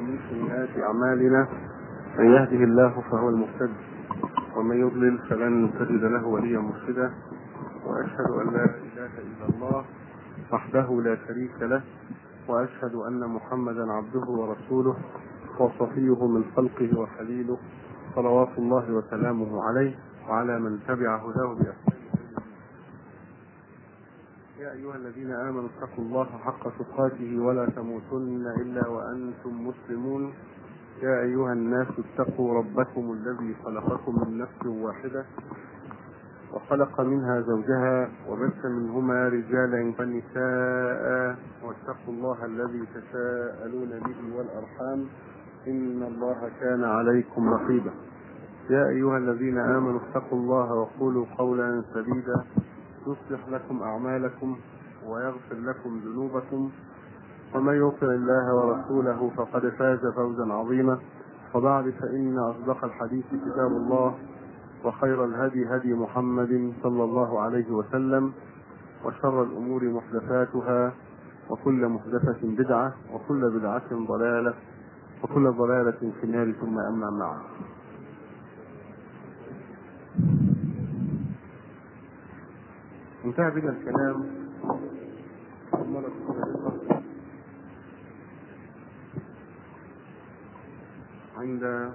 ومن سيئات أعمالنا من يهده الله فهو المهتد ومن يضلل فلن تجد له وليا مرشدا وأشهد أن لا إله إلا الله وحده لا شريك له وأشهد أن محمدا عبده ورسوله وصفيه من خلقه وخليله صلوات الله وسلامه عليه وعلى من تبع هداه بإحسان يا أيها الذين آمنوا اتقوا الله حق تقاته ولا تموتن إلا وأنتم مسلمون يا أيها الناس اتقوا ربكم الذي خلقكم من نفس واحدة وخلق منها زوجها وبث منهما رجالا ونساء واتقوا الله الذي تساءلون به والأرحام إن الله كان عليكم رقيبا يا أيها الذين آمنوا اتقوا الله وقولوا قولا سديدا يصلح لكم أعمالكم ويغفر لكم ذنوبكم ومن يطع الله ورسوله فقد فاز فوزا عظيما وبعد فإن أصدق الحديث كتاب الله وخير الهدي هدي محمد صلى الله عليه وسلم وشر الأمور محدثاتها وكل محدثة بدعة وكل بدعة ضلالة وكل ضلالة في النار ثم أما بعد انتهى بنا الكلام مرة عند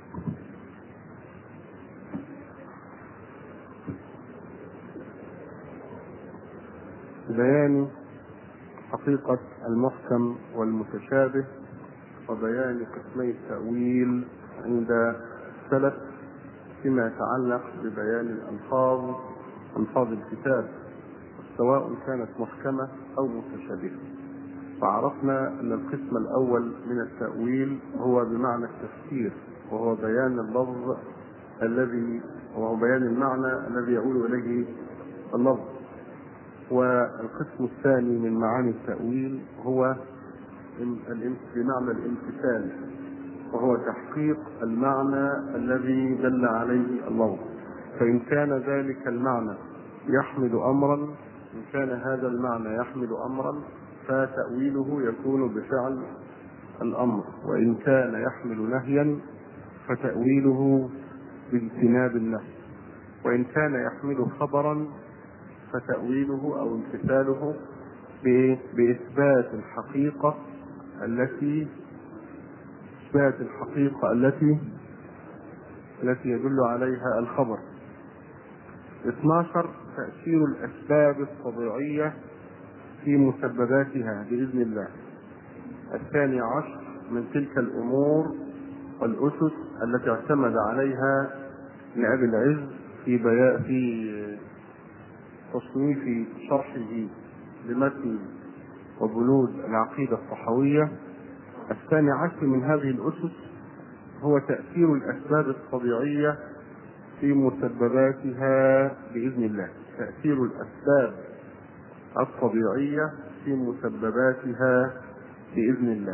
بيان حقيقة المحكم والمتشابه وبيان قسمي التأويل عند السلف فيما يتعلق ببيان الألفاظ ألفاظ الكتاب سواء كانت محكمة أو متشابهة فعرفنا أن القسم الأول من التأويل هو بمعنى التفسير وهو بيان اللفظ الذي وهو بيان المعنى الذي يعود إليه اللفظ والقسم الثاني من معاني التأويل هو بمعنى الامتثال وهو تحقيق المعنى الذي دل عليه اللفظ فإن كان ذلك المعنى يحمل أمرا إن كان هذا المعنى يحمل أمرا فتأويله يكون بفعل الأمر وإن كان يحمل نهيا فتأويله باجتناب النهي وإن كان يحمل خبرا فتأويله أو امتثاله بإثبات الحقيقة التي إثبات الحقيقة التي التي يدل عليها الخبر 12 تأثير الأسباب الطبيعية في مسبباتها بإذن الله الثاني عشر من تلك الأمور والأسس التي اعتمد عليها ابن أبي العز في بيا في تصنيف شرحه لمتن وبنود العقيدة الصحوية الثاني عشر من هذه الأسس هو تأثير الأسباب الطبيعية في مسبباتها بإذن الله تأثير الأسباب الطبيعية في مسبباتها بإذن الله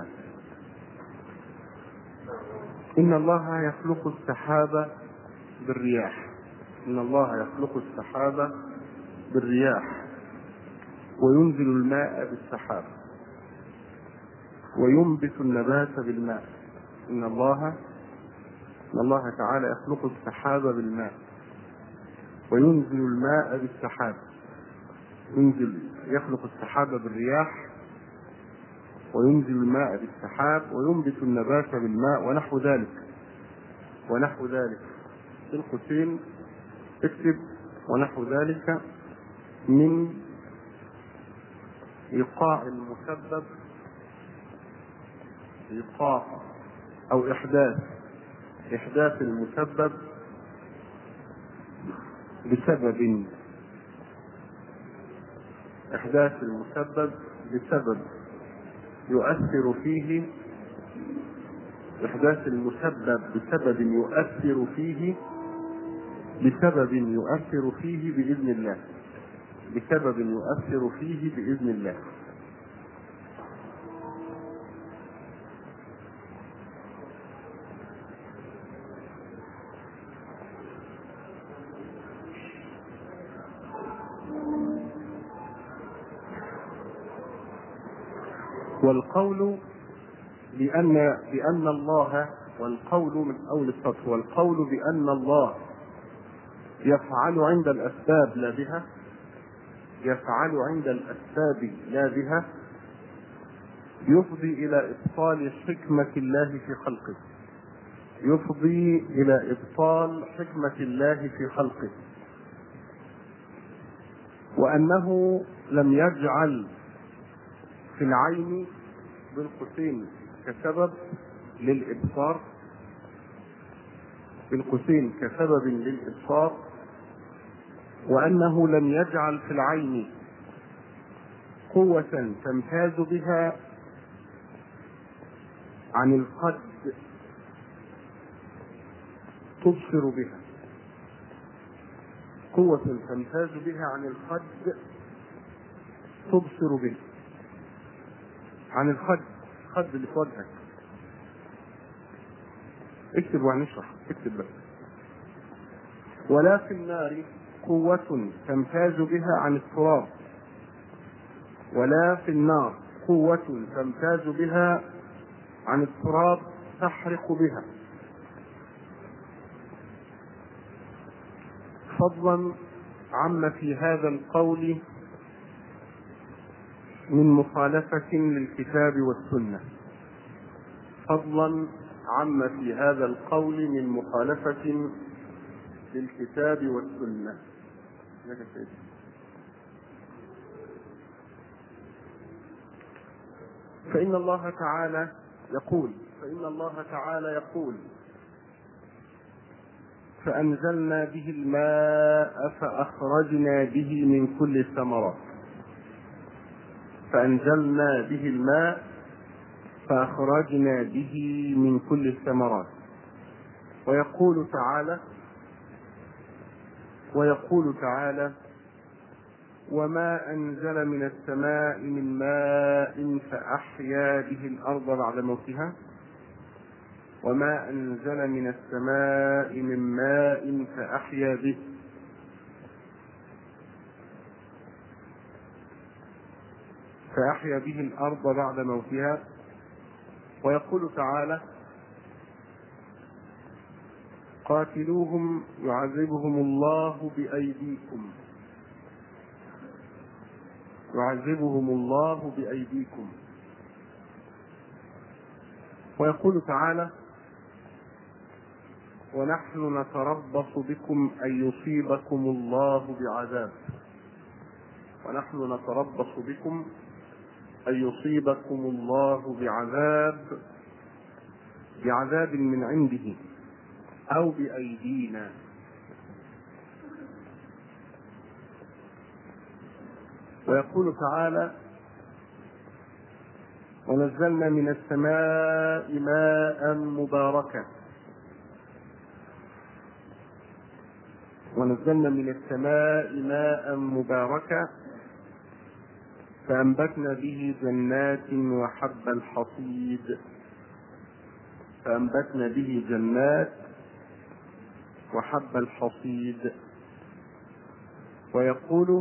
إن الله يخلق السحاب بالرياح إن الله يخلق السحاب بالرياح وينزل الماء بالسحاب وينبت النبات بالماء إن الله إن الله تعالى يخلق السحاب بالماء وينزل الماء بالسحاب ينزل يخلق السحاب بالرياح وينزل الماء بالسحاب وينبت النبات بالماء ونحو ذلك ونحو ذلك في القوسين اكتب ونحو ذلك من ايقاع المسبب ايقاع او احداث احداث المسبب بسبب احداث المسبب بسبب يؤثر فيه احداث المسبب بسبب يؤثر فيه بسبب يؤثر فيه باذن الله بسبب يؤثر فيه باذن الله والقول لأن بأن الله والقول من أول السطر والقول بأن الله يفعل عند الأسباب لا بها يفعل عند الأسباب لا بها يفضي إلى إبطال حكمة الله في خلقه يفضي إلى إبطال حكمة الله في خلقه وأنه لم يجعل في العين بين قوسين كسبب للإبصار بين قوسين كسبب للإبصار وأنه لم يجعل في العين قوة تمتاز بها عن القد تبصر بها قوة تمتاز بها عن القد تبصر بها عن الخد الخد اللي في وجهك اكتب وهنشرح اكتب بس ولا في النار قوة تمتاز بها عن التراب ولا في النار قوة تمتاز بها عن التراب تحرق بها فضلا عم في هذا القول من مخالفة للكتاب والسنة فضلا عم في هذا القول من مخالفة للكتاب والسنة فإن الله تعالى يقول فإن الله تعالى يقول فأنزلنا به الماء فأخرجنا به من كل الثمرات فأنزلنا به الماء فأخرجنا به من كل الثمرات ويقول تعالى ويقول تعالى وما أنزل من السماء من ماء فأحيا به الأرض بعد موتها وما أنزل من السماء من ماء فأحيا به فأحيا به الأرض بعد موتها ويقول تعالى قاتلوهم يعذبهم الله بأيديكم يعذبهم الله بأيديكم ويقول تعالى ونحن نتربص بكم أن يصيبكم الله بعذاب ونحن نتربص بكم أن يصيبكم الله بعذاب بعذاب من عنده أو بأيدينا ويقول تعالى ونزلنا من السماء ماء مباركا ونزلنا من السماء ماء مباركا فأنبتنا به جنات وحب الحصيد فأنبتنا به جنات وحب الحصيد ويقول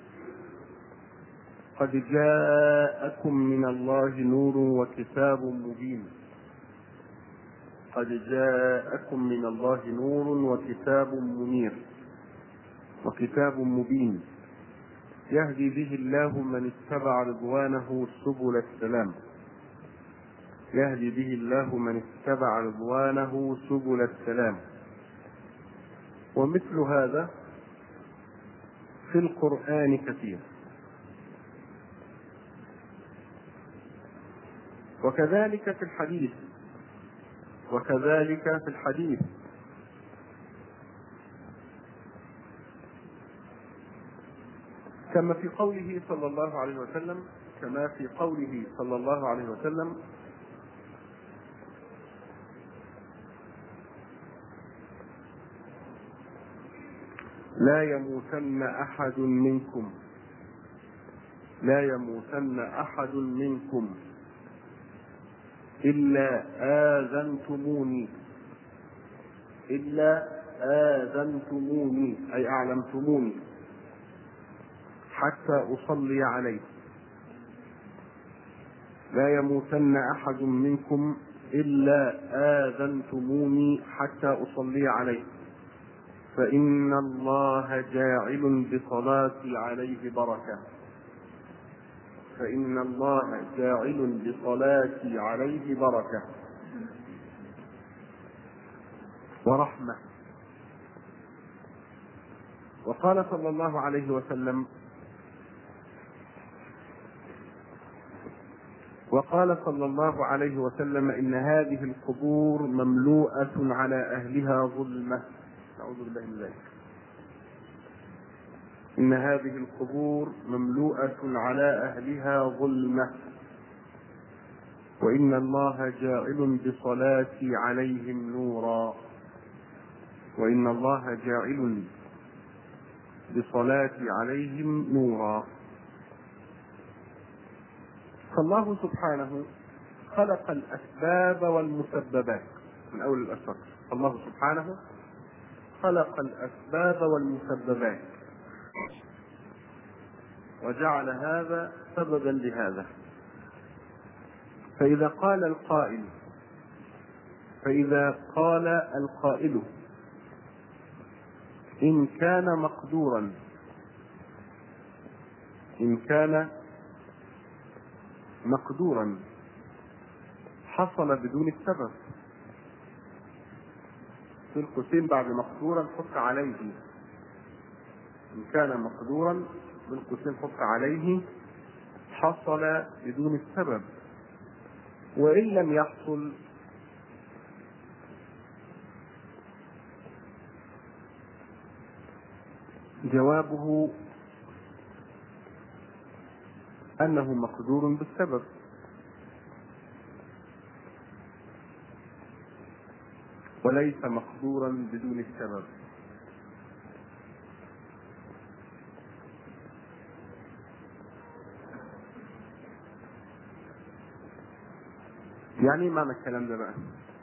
قد جاءكم من الله نور وكتاب مبين قد جاءكم من الله نور وكتاب منير وكتاب مبين يهدي به الله من اتبع رضوانه سبل السلام يهدي به الله من اتبع رضوانه سبل السلام ومثل هذا في القرآن كثير وكذلك في الحديث وكذلك في الحديث كما في قوله صلى الله عليه وسلم كما في قوله صلى الله عليه وسلم لا يموتن احد منكم لا يموتن احد منكم الا اذنتموني الا اذنتموني اي اعلمتموني حتى اصلي عليه لا يموتن أحد منكم إلا آذنتموني حتى أصلي عليه فإن الله جاعل بصلاتي عليه بركة فإن الله جاعل بصلاتي عليه بركة ورحمة وقال صلى الله عليه وسلم وقال صلى الله عليه وسلم إن هذه القبور مملوءة على أهلها ظلمة نعوذ بالله من ذلك إن هذه القبور مملوءة على أهلها ظلمة وإن الله جاعل بصلاتي عليهم نورا وإن الله جاعل بصلاتي عليهم نورا فالله سبحانه خلق الأسباب والمسببات من أول الأسباب الله سبحانه خلق الأسباب والمسببات وجعل هذا سببا لهذا فإذا قال القائل فإذا قال القائل إن كان مقدورا إن كان مقدورا حصل بدون السبب في القوسين بعد مقدورا حط عليه إن كان مقدورا من قوسين حط عليه حصل بدون السبب وإن لم يحصل جوابه أنه مقدور بالسبب وليس مقدورا بدون السبب يعني ايه معنى الكلام ده بقى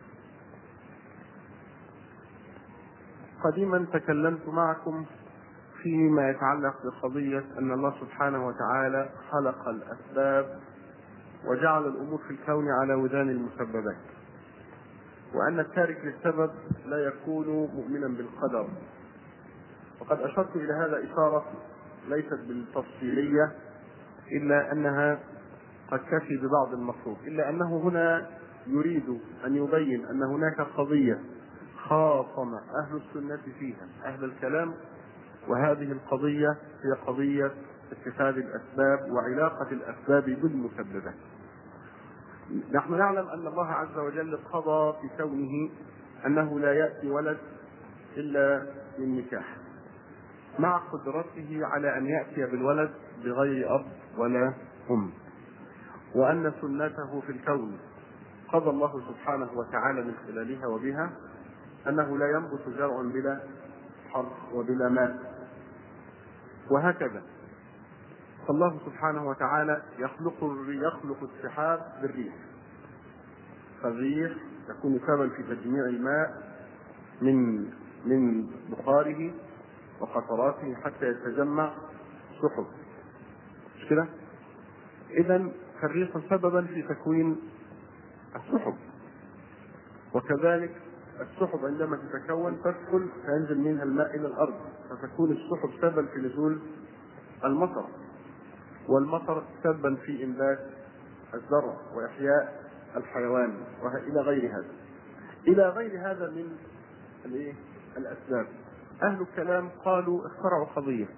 قديما تكلمت معكم فيما يتعلق بقضية أن الله سبحانه وتعالى خلق الأسباب وجعل الأمور في الكون على ودان المسببات وأن التارك للسبب لا يكون مؤمنا بالقدر وقد أشرت إلى هذا إشارة ليست بالتفصيلية إلا أنها قد تفي ببعض المفروض إلا أنه هنا يريد أن يبين أن هناك قضية خاصم أهل السنة فيها أهل الكلام وهذه القضية هي قضية اتخاذ الأسباب وعلاقة الأسباب بالمسببات نحن نعلم أن الله عز وجل قضى في كونه أنه لا يأتي ولد إلا من نكاح مع قدرته على أن يأتي بالولد بغير أب ولا أم وأن سنته في الكون قضى الله سبحانه وتعالى من خلالها وبها أنه لا ينبت زرع بلا حرث وبلا ماء وهكذا فالله سبحانه وتعالى يخلق يخلق السحاب بالريح فالريح يكون سببا في تجميع الماء من من بخاره وقطراته حتى يتجمع سحب مش كده؟ إذا فالريح سببا في تكوين السحب وكذلك السحب عندما تتكون تدخل فينزل منها الماء الى الارض فتكون السحب سببا في نزول المطر والمطر سببا في انبات الزرع واحياء الحيوان والى غير هذا الى غير هذا من الايه الاسباب اهل الكلام قالوا اخترعوا قضيه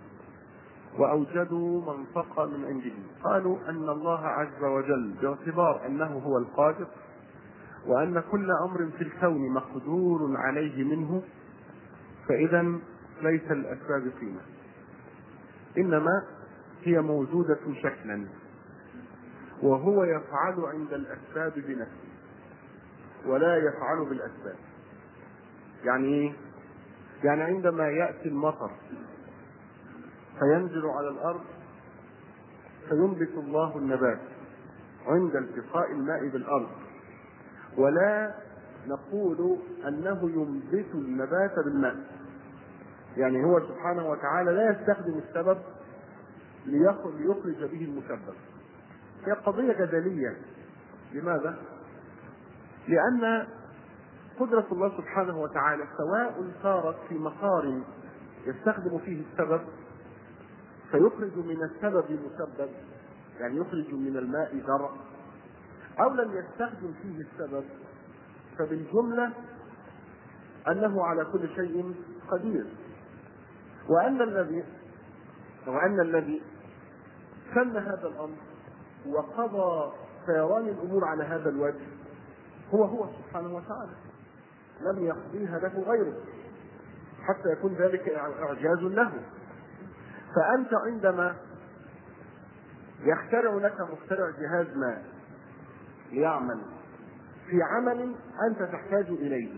واوجدوا منطقه من عندهم قالوا ان الله عز وجل باعتبار انه هو القادر وأن كل أمر في الكون مقدور عليه منه فإذا ليس الأسباب قيمة إنما هي موجودة شكلا وهو يفعل عند الأسباب بنفسه ولا يفعل بالأسباب يعني إيه؟ يعني عندما يأتي المطر فينزل على الأرض فينبت الله النبات عند التقاء الماء بالأرض ولا نقول انه ينبت النبات بالماء يعني هو سبحانه وتعالى لا يستخدم السبب ليخرج به المسبب هي قضية جدلية لماذا؟ لأن قدرة الله سبحانه وتعالى سواء صارت في مسار يستخدم فيه السبب فيخرج من السبب مسبب يعني يخرج من الماء زرع أو لم يستخدم فيه السبب فبالجملة أنه على كل شيء قدير وأن الذي وأن الذي سن هذا الأمر وقضى سيران الأمور على هذا الوجه هو هو سبحانه وتعالى لم يقضيها له غيره حتى يكون ذلك إعجاز له فأنت عندما يخترع لك مخترع جهاز ما ليعمل في عمل أنت تحتاج إليه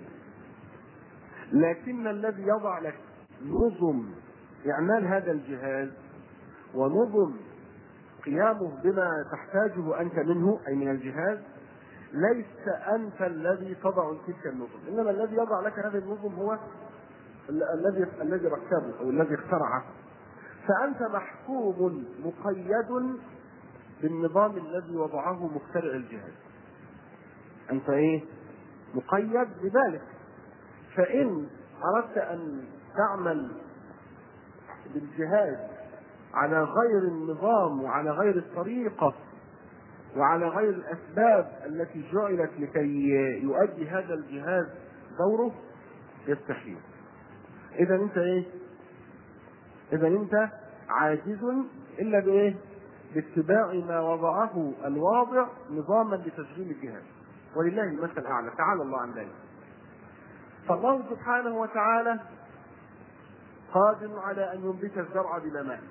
لكن الذي يضع لك نظم إعمال هذا الجهاز ونظم قيامه بما تحتاجه أنت منه أي من الجهاز ليس أنت الذي تضع تلك النظم إنما الذي يضع لك هذه النظم هو الذي الذي ركبه أو الذي اخترعه فأنت محكوم مقيد بالنظام الذي وضعه مخترع الجهاز أنت إيه؟ مقيد بذلك فإن أردت أن تعمل بالجهاز على غير النظام وعلى غير الطريقة وعلى غير الأسباب التي جعلت لكي يؤدي هذا الجهاز دوره يستحيل إذا أنت إيه؟ إذا أنت عاجز إلا بإيه؟ باتباع ما وضعه الواضع نظاما لتشغيل الجهاز ولله المثل الأعلى تعالى الله عن ذلك فالله سبحانه وتعالى قادر على أن ينبت الزرع بلا ماء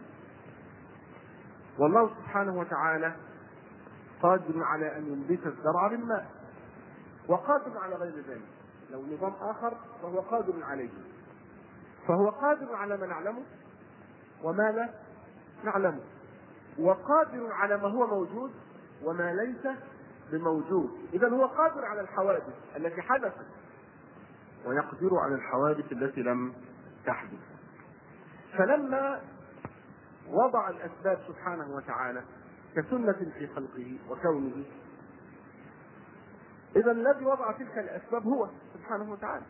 والله سبحانه وتعالى قادر على أن ينبت الزرع بالماء وقادر على غير ذلك لو نظام آخر فهو قادر عليه فهو قادر على ما نعلمه وما لا نعلمه وقادر على ما هو موجود وما ليس بموجود اذا هو قادر على الحوادث التي حدثت ويقدر على الحوادث التي لم تحدث فلما وضع الاسباب سبحانه وتعالى كسنة في خلقه وكونه إذا الذي وضع تلك الأسباب هو سبحانه وتعالى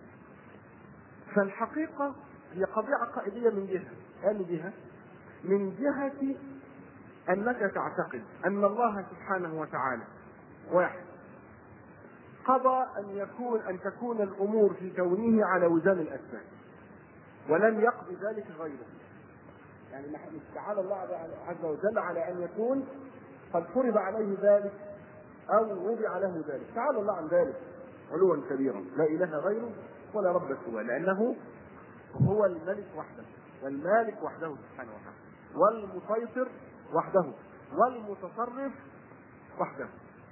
فالحقيقة هي قضية عقائدية من جهة أي جهة من جهة أنك تعتقد أن الله سبحانه وتعالى واحد قضى أن يكون أن تكون الأمور في كونه على وزن الأسباب ولم يقض ذلك غيره يعني تعالى الله عز وجل على أن يكون قد فرض عليه ذلك أو وضع له ذلك تعالى الله عن ذلك علوا كبيرا لا إله غيره ولا رب سواه لأنه هو الملك وحده والمالك وحده سبحانه وتعالى والمسيطر وحده والمتصرف وحده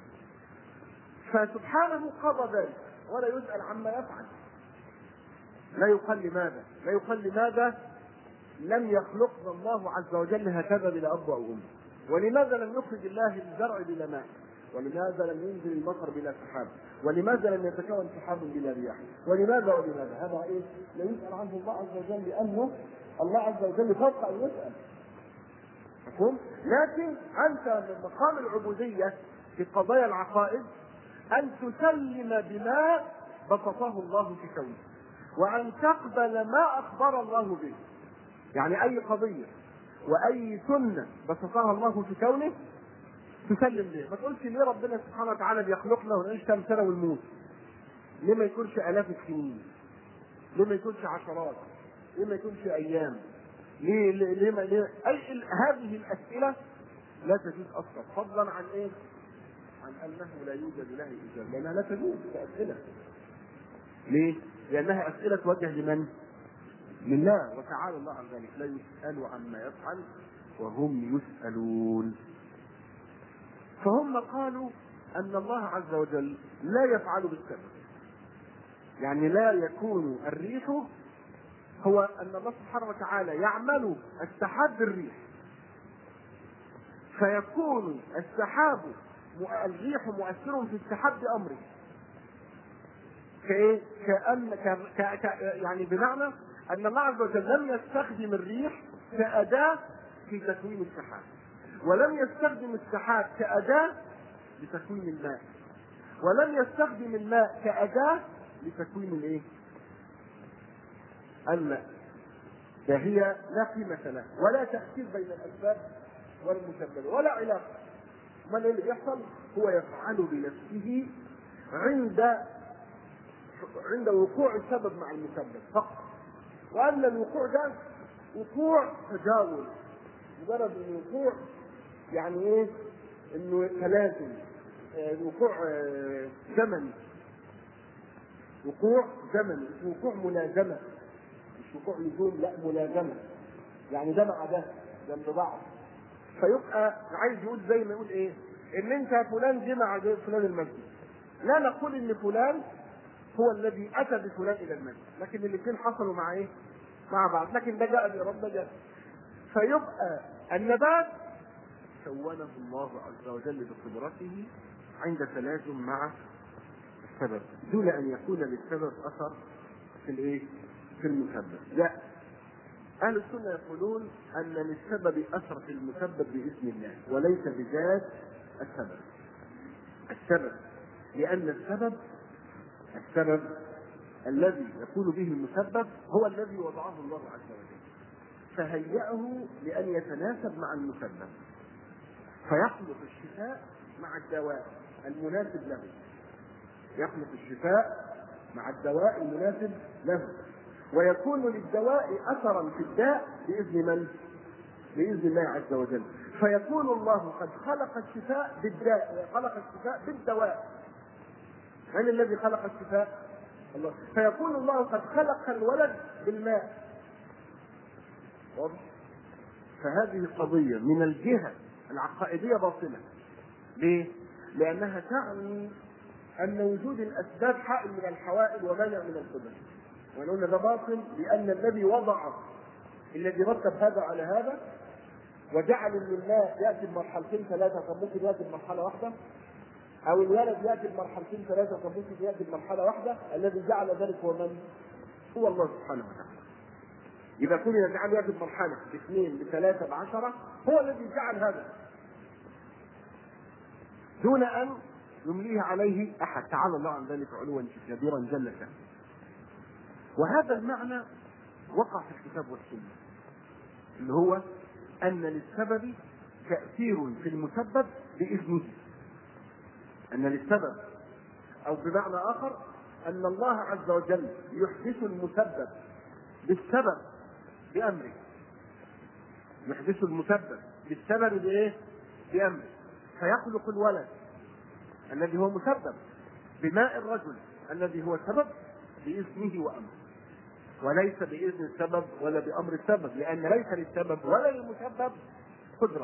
فسبحانه قضى ذلك ولا يسأل عما يفعل لا يقال لماذا لا يقال لماذا لم يخلقنا الله عز وجل هكذا بلا أب أو أم ولماذا لم يخرج الله الزرع بلا ماء ولماذا لم ينزل المطر بلا سحاب ولماذا لم يتكون سحاب بلا رياح ولماذا ولماذا هذا ايه لا يسأل عنه الله عز وجل لأنه الله عز وجل فوق أن يسأل مفهوم؟ لكن أنت من مقام العبودية في قضايا العقائد أن تسلم بما بسطه الله في كونه وأن تقبل ما أخبر الله به يعني أي قضية وأي سنة بسطها الله في كونه تسلم ليه ما تقولش ليه ربنا سبحانه وتعالى بيخلقنا ونعيش كام سنة ونموت ليه ما يكونش آلاف السنين ليه ما يكونش عشرات ليه ما يكونش أيام ليه ليه, ليه, ما ليه أي هذه الأسئلة لا تجوز أصلا فضلا عن إيه؟ عن أنه لا يوجد له إجابة لأنها لا تجوز كأسئلة ليه؟ لأنها أسئلة توجه لمن؟ لله وتعالى الله عن ذلك لا يسأل عما يفعل وهم يسألون فهم قالوا أن الله عز وجل لا يفعل بالسبب يعني لا يكون الريح هو أن الله سبحانه وتعالى يعمل السحاب بالريح فيكون السحاب الريح مؤثر في السحاب بأمره كايه؟ كأن ك... ك... ك... يعني بمعنى أن الله عز وجل لم يستخدم الريح كأداة في تكوين السحاب ولم يستخدم السحاب كأداة لتكوين الماء ولم يستخدم الماء كأداة لتكوين الايه؟ الماء فهي لا قيمة لها ولا تأثير بين الأسباب والمسبب ولا علاقة من اللي بيحصل هو يفعل بنفسه عند عند وقوع السبب مع المسبب فقط وأن الوقوع ده وقوع تجاوز مجرد ان الوقوع يعني ايه؟ انه تلازم آه، وقوع آه، زمني وقوع زمني مش وقوع ملازمه مش وقوع لزوم لا ملازمه يعني ده مع ده جنب بعض فيبقى عايز يقول زي ما يقول ايه؟ ان انت فلان جه مع فلان المسجد لا نقول ان فلان هو الذي اتى بفلان الى المسجد لكن الاثنين حصلوا مع ايه؟ مع بعض لكن ده جاء برب ده جاء فيبقى النبات كونه الله عز وجل بقدرته عند تلازم مع السبب دون ان يكون للسبب اثر في الايه؟ في المسبب لا اهل السنه يقولون ان للسبب اثر في المسبب باذن الله وليس بذات السبب السبب لان السبب السبب الذي يكون به المسبب هو الذي وضعه الله عز وجل فهيأه لأن يتناسب مع المسبب فيخلق الشفاء مع الدواء المناسب له يخلق الشفاء مع الدواء المناسب له ويكون للدواء اثرا في الداء باذن من؟ باذن الله عز وجل فيكون الله قد خلق الشفاء بالداء خلق الشفاء بالدواء من الذي خلق الشفاء؟ الله فيكون الله قد خلق الولد بالماء واضح؟ فهذه قضية من الجهة العقائدية باطلة ليه؟ لأنها تعني أن وجود الأسباب حائل من الحوائل ومانع من القدر ونقول ده باطل لأن الذي وضع الذي رتب هذا على هذا وجعل ان الماء ياتي بمرحلتين ثلاثه كان ممكن ياتي بمرحله واحده او الولد ياتي بمرحلتين ثلاثه كان ممكن ياتي بمرحله واحده الذي جعل ذلك هو من؟ هو الله سبحانه وتعالى. اذا كن يجعل ياتي بمرحله باثنين بثلاثه بعشره هو الذي جعل هذا. دون ان يمليه عليه احد تعالى الله عن ذلك علوا كبيرا جل شانه. وهذا المعنى وقع في الكتاب والسنه. اللي هو ان للسبب تاثير في المسبب باذنه. ان للسبب او بمعنى اخر ان الله عز وجل يحدث المسبب بالسبب بامره. يحدث المسبب بالسبب بايه؟ بامره. فيخلق الولد الذي هو مسبب بماء الرجل الذي هو سبب باذنه وامره. وليس باذن السبب ولا بامر السبب لان ليس للسبب ولا للمسبب قدره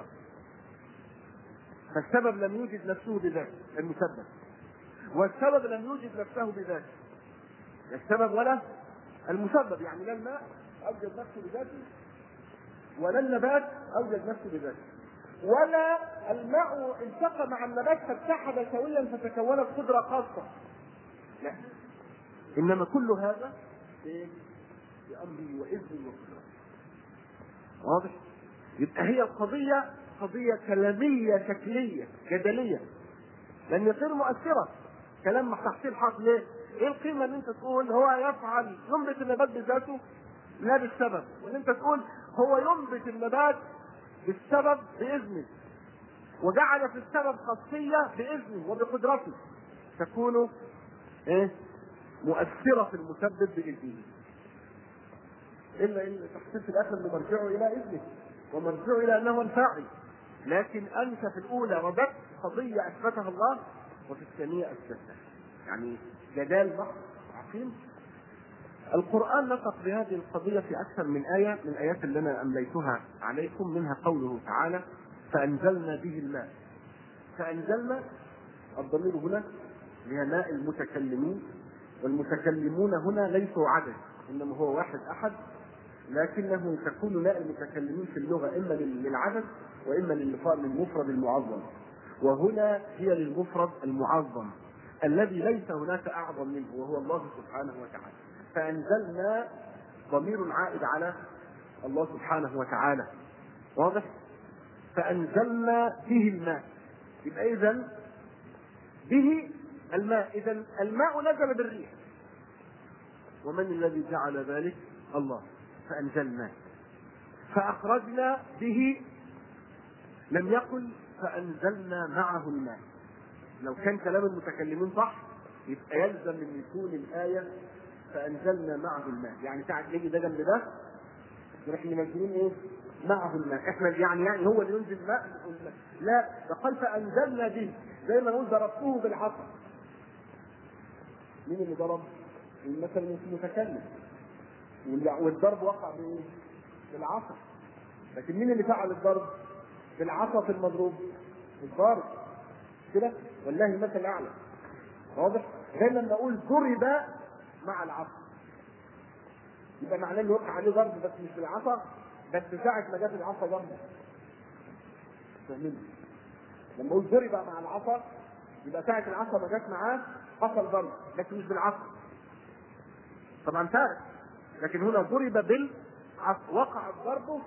فالسبب لم يوجد نفسه بذاته المسبب والسبب لم يوجد نفسه بذاته السبب ولا المسبب يعني لا الماء اوجد نفسه بذاته ولا النبات اوجد نفسه بذاته ولا الماء التقى مع النبات فاتحد سويا فتكونت قدره خاصه لا انما كل هذا إيه؟ بأمره وإذنه وقدرته. واضح؟ يبقى هي القضية قضية كلامية شكلية جدلية لأن غير مؤثرة كلام تحصيل حق ليه؟ ايه القيمة ان انت تقول هو يفعل ينبت النبات بذاته لا بالسبب وان انت تقول هو ينبت النبات بالسبب بإذنه وجعل في السبب خاصية بإذنه وبقدرته تكون ايه؟ مؤثرة في المسبب بإذنه الا ان تحصيل في الاخر انه مرجعه الى اذنه ومرجعه الى انه الفاعل لكن انت في الاولى رددت قضيه اثبتها الله وفي الثانيه اثبتها يعني جدال محض عقيم القرآن نطق بهذه القضية في أكثر من آية من الآيات اللي أنا أمليتها عليكم منها قوله تعالى فأنزلنا به الماء فأنزلنا الضمير هنا هي ماء المتكلمين والمتكلمون هنا ليسوا عدد إنما هو واحد أحد لكنه تكون ماء المتكلمين في اللغة إما للعدد وإما للمفرد المعظم وهنا هي للمفرد المعظم الذي ليس هناك أعظم منه وهو الله سبحانه وتعالى فأنزلنا ضمير عائد على الله سبحانه وتعالى واضح؟ فأنزلنا فيه الماء يبقى إذا به الماء اذا الماء نزل بالريح ومن الذي جعل ذلك الله فانزلنا فاخرجنا به لم يقل فانزلنا معه الماء لو كان كلام المتكلمين صح يبقى يلزم ان يكون الايه فانزلنا معه الماء يعني ساعه يجي ده جنب ده نروح منزلين ايه معه الماء احنا يعني يعني هو اللي ينزل ماء لا ده قال فانزلنا به زي ما نقول ضربته بالعصا مين اللي ضرب؟ مثلا المتكلم والضرب وقع بايه؟ بالعصا لكن مين اللي فعل الضرب؟ بالعصا في المضروب الضارب كده والله المثل الاعلى واضح؟ زي لما اقول ضرب مع العصا يبقى معناه انه وقع عليه ضرب بس مش بالعصا بس ساعة ما جت العصا جنبه فاهمين؟ لما اقول ضرب مع العصا يبقى ساعة العصا ما جت معاه حصل ضرب بس مش بالعصا طبعا فارق لكن هنا ضرب بالعصا وقع الضرب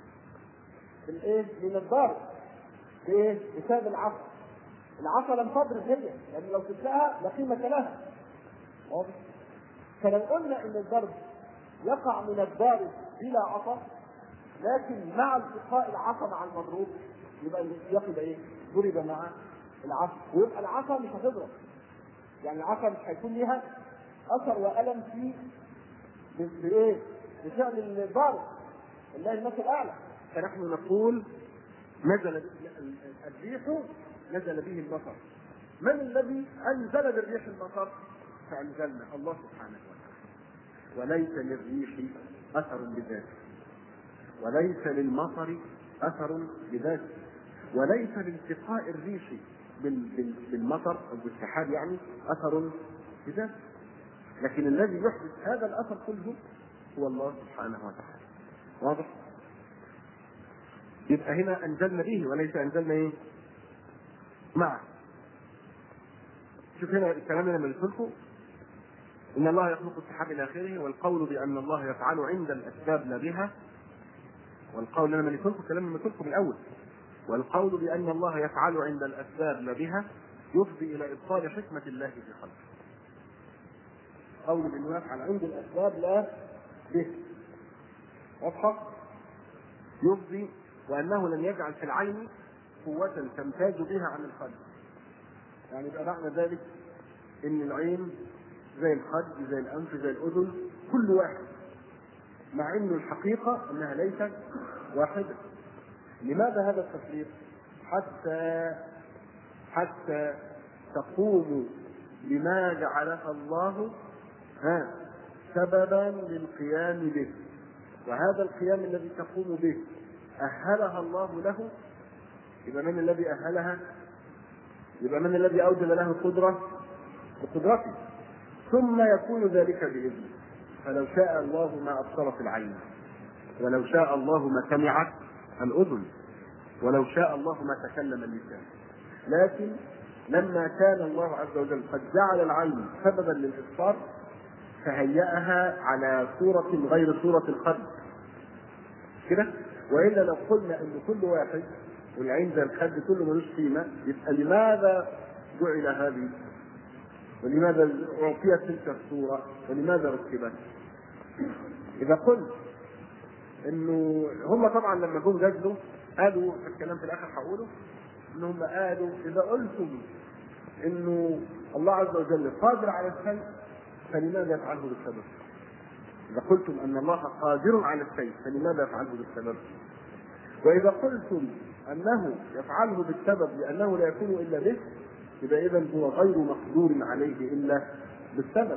بالايه؟ من الضرب بايه؟ بسبب العصا العصا لم تضرب هي لان يعني لو سبتها لا قيمة لها واضح؟ فلو قلنا ان الضرب يقع من الضارب بلا عصا لكن مع التقاء العصا مع المضروب يبقى السياق يبقى ايه؟ ضرب مع العصا ويبقى العصا مش هتضرب يعني العصا مش هيكون ليها اثر والم في بايه؟ بفعل الضارب الله المثل الاعلى فنحن نقول نزل الريح نزل به المطر من الذي انزل بالريح المطر؟ فانزلنا الله سبحانه وتعالى وليس للريح اثر بذاته وليس للمطر اثر بذاته وليس لالتقاء الريح بالمطر او بالسحاب يعني اثر بذاته لكن الذي يحدث هذا الاثر كله هو الله سبحانه وتعالى واضح يبقى هنا انزلنا به وليس انزلنا ايه معه شوف هنا الكلام اللي قلت لكم ان الله يخلق السحاب الى اخره والقول بان الله يفعل عند الاسباب لا بها والقول انا مليت لكم كلام مليت لكم الاول والقول بان الله يفعل عند الاسباب لا بها يفضي الى ابطال حكمه الله في خلقه قول بانه يفعل عند الاسباب لا به واضحه يفضي وانه لم يجعل في العين قوة تمتاز بها عن الخلق يعني يبقى معنى ذلك ان العين زي الخد زي الانف زي الاذن كل واحد مع انه الحقيقة انها ليست واحدة لماذا هذا التفريق حتى حتى تقوم بما جعلها الله ها سببا للقيام به وهذا القيام الذي تقوم به أهلها الله له يبقى من الذي أهلها؟ يبقى من الذي أوجد له القدرة؟ بقدرته ثم يكون ذلك بإذنه فلو شاء الله ما أبصرت العين ولو شاء الله ما سمعت الأذن ولو شاء الله ما تكلم اللسان لكن لما كان الله عز وجل قد جعل العين سببا للإبصار فهيأها على صورة غير صورة الخد كده وإلا لو قلنا أن كل واحد والعين زي الخد كله ملوش قيمة يبقى لماذا جعل هذه ولماذا أعطيت تلك الصورة ولماذا ركبت إذا قلت إنه هم طبعا لما جم جادلوا قالوا الكلام في الآخر هقوله إن هم قالوا إذا قلتم إنه الله عز وجل قادر على الشيء فلماذا يفعله بالسبب؟ إذا قلتم أن الله قادر على الشيء فلماذا يفعله بالسبب؟ وإذا قلتم أنه يفعله بالسبب لأنه لا يكون إلا به يبقى إذا هو غير مقدور عليه إلا بالسبب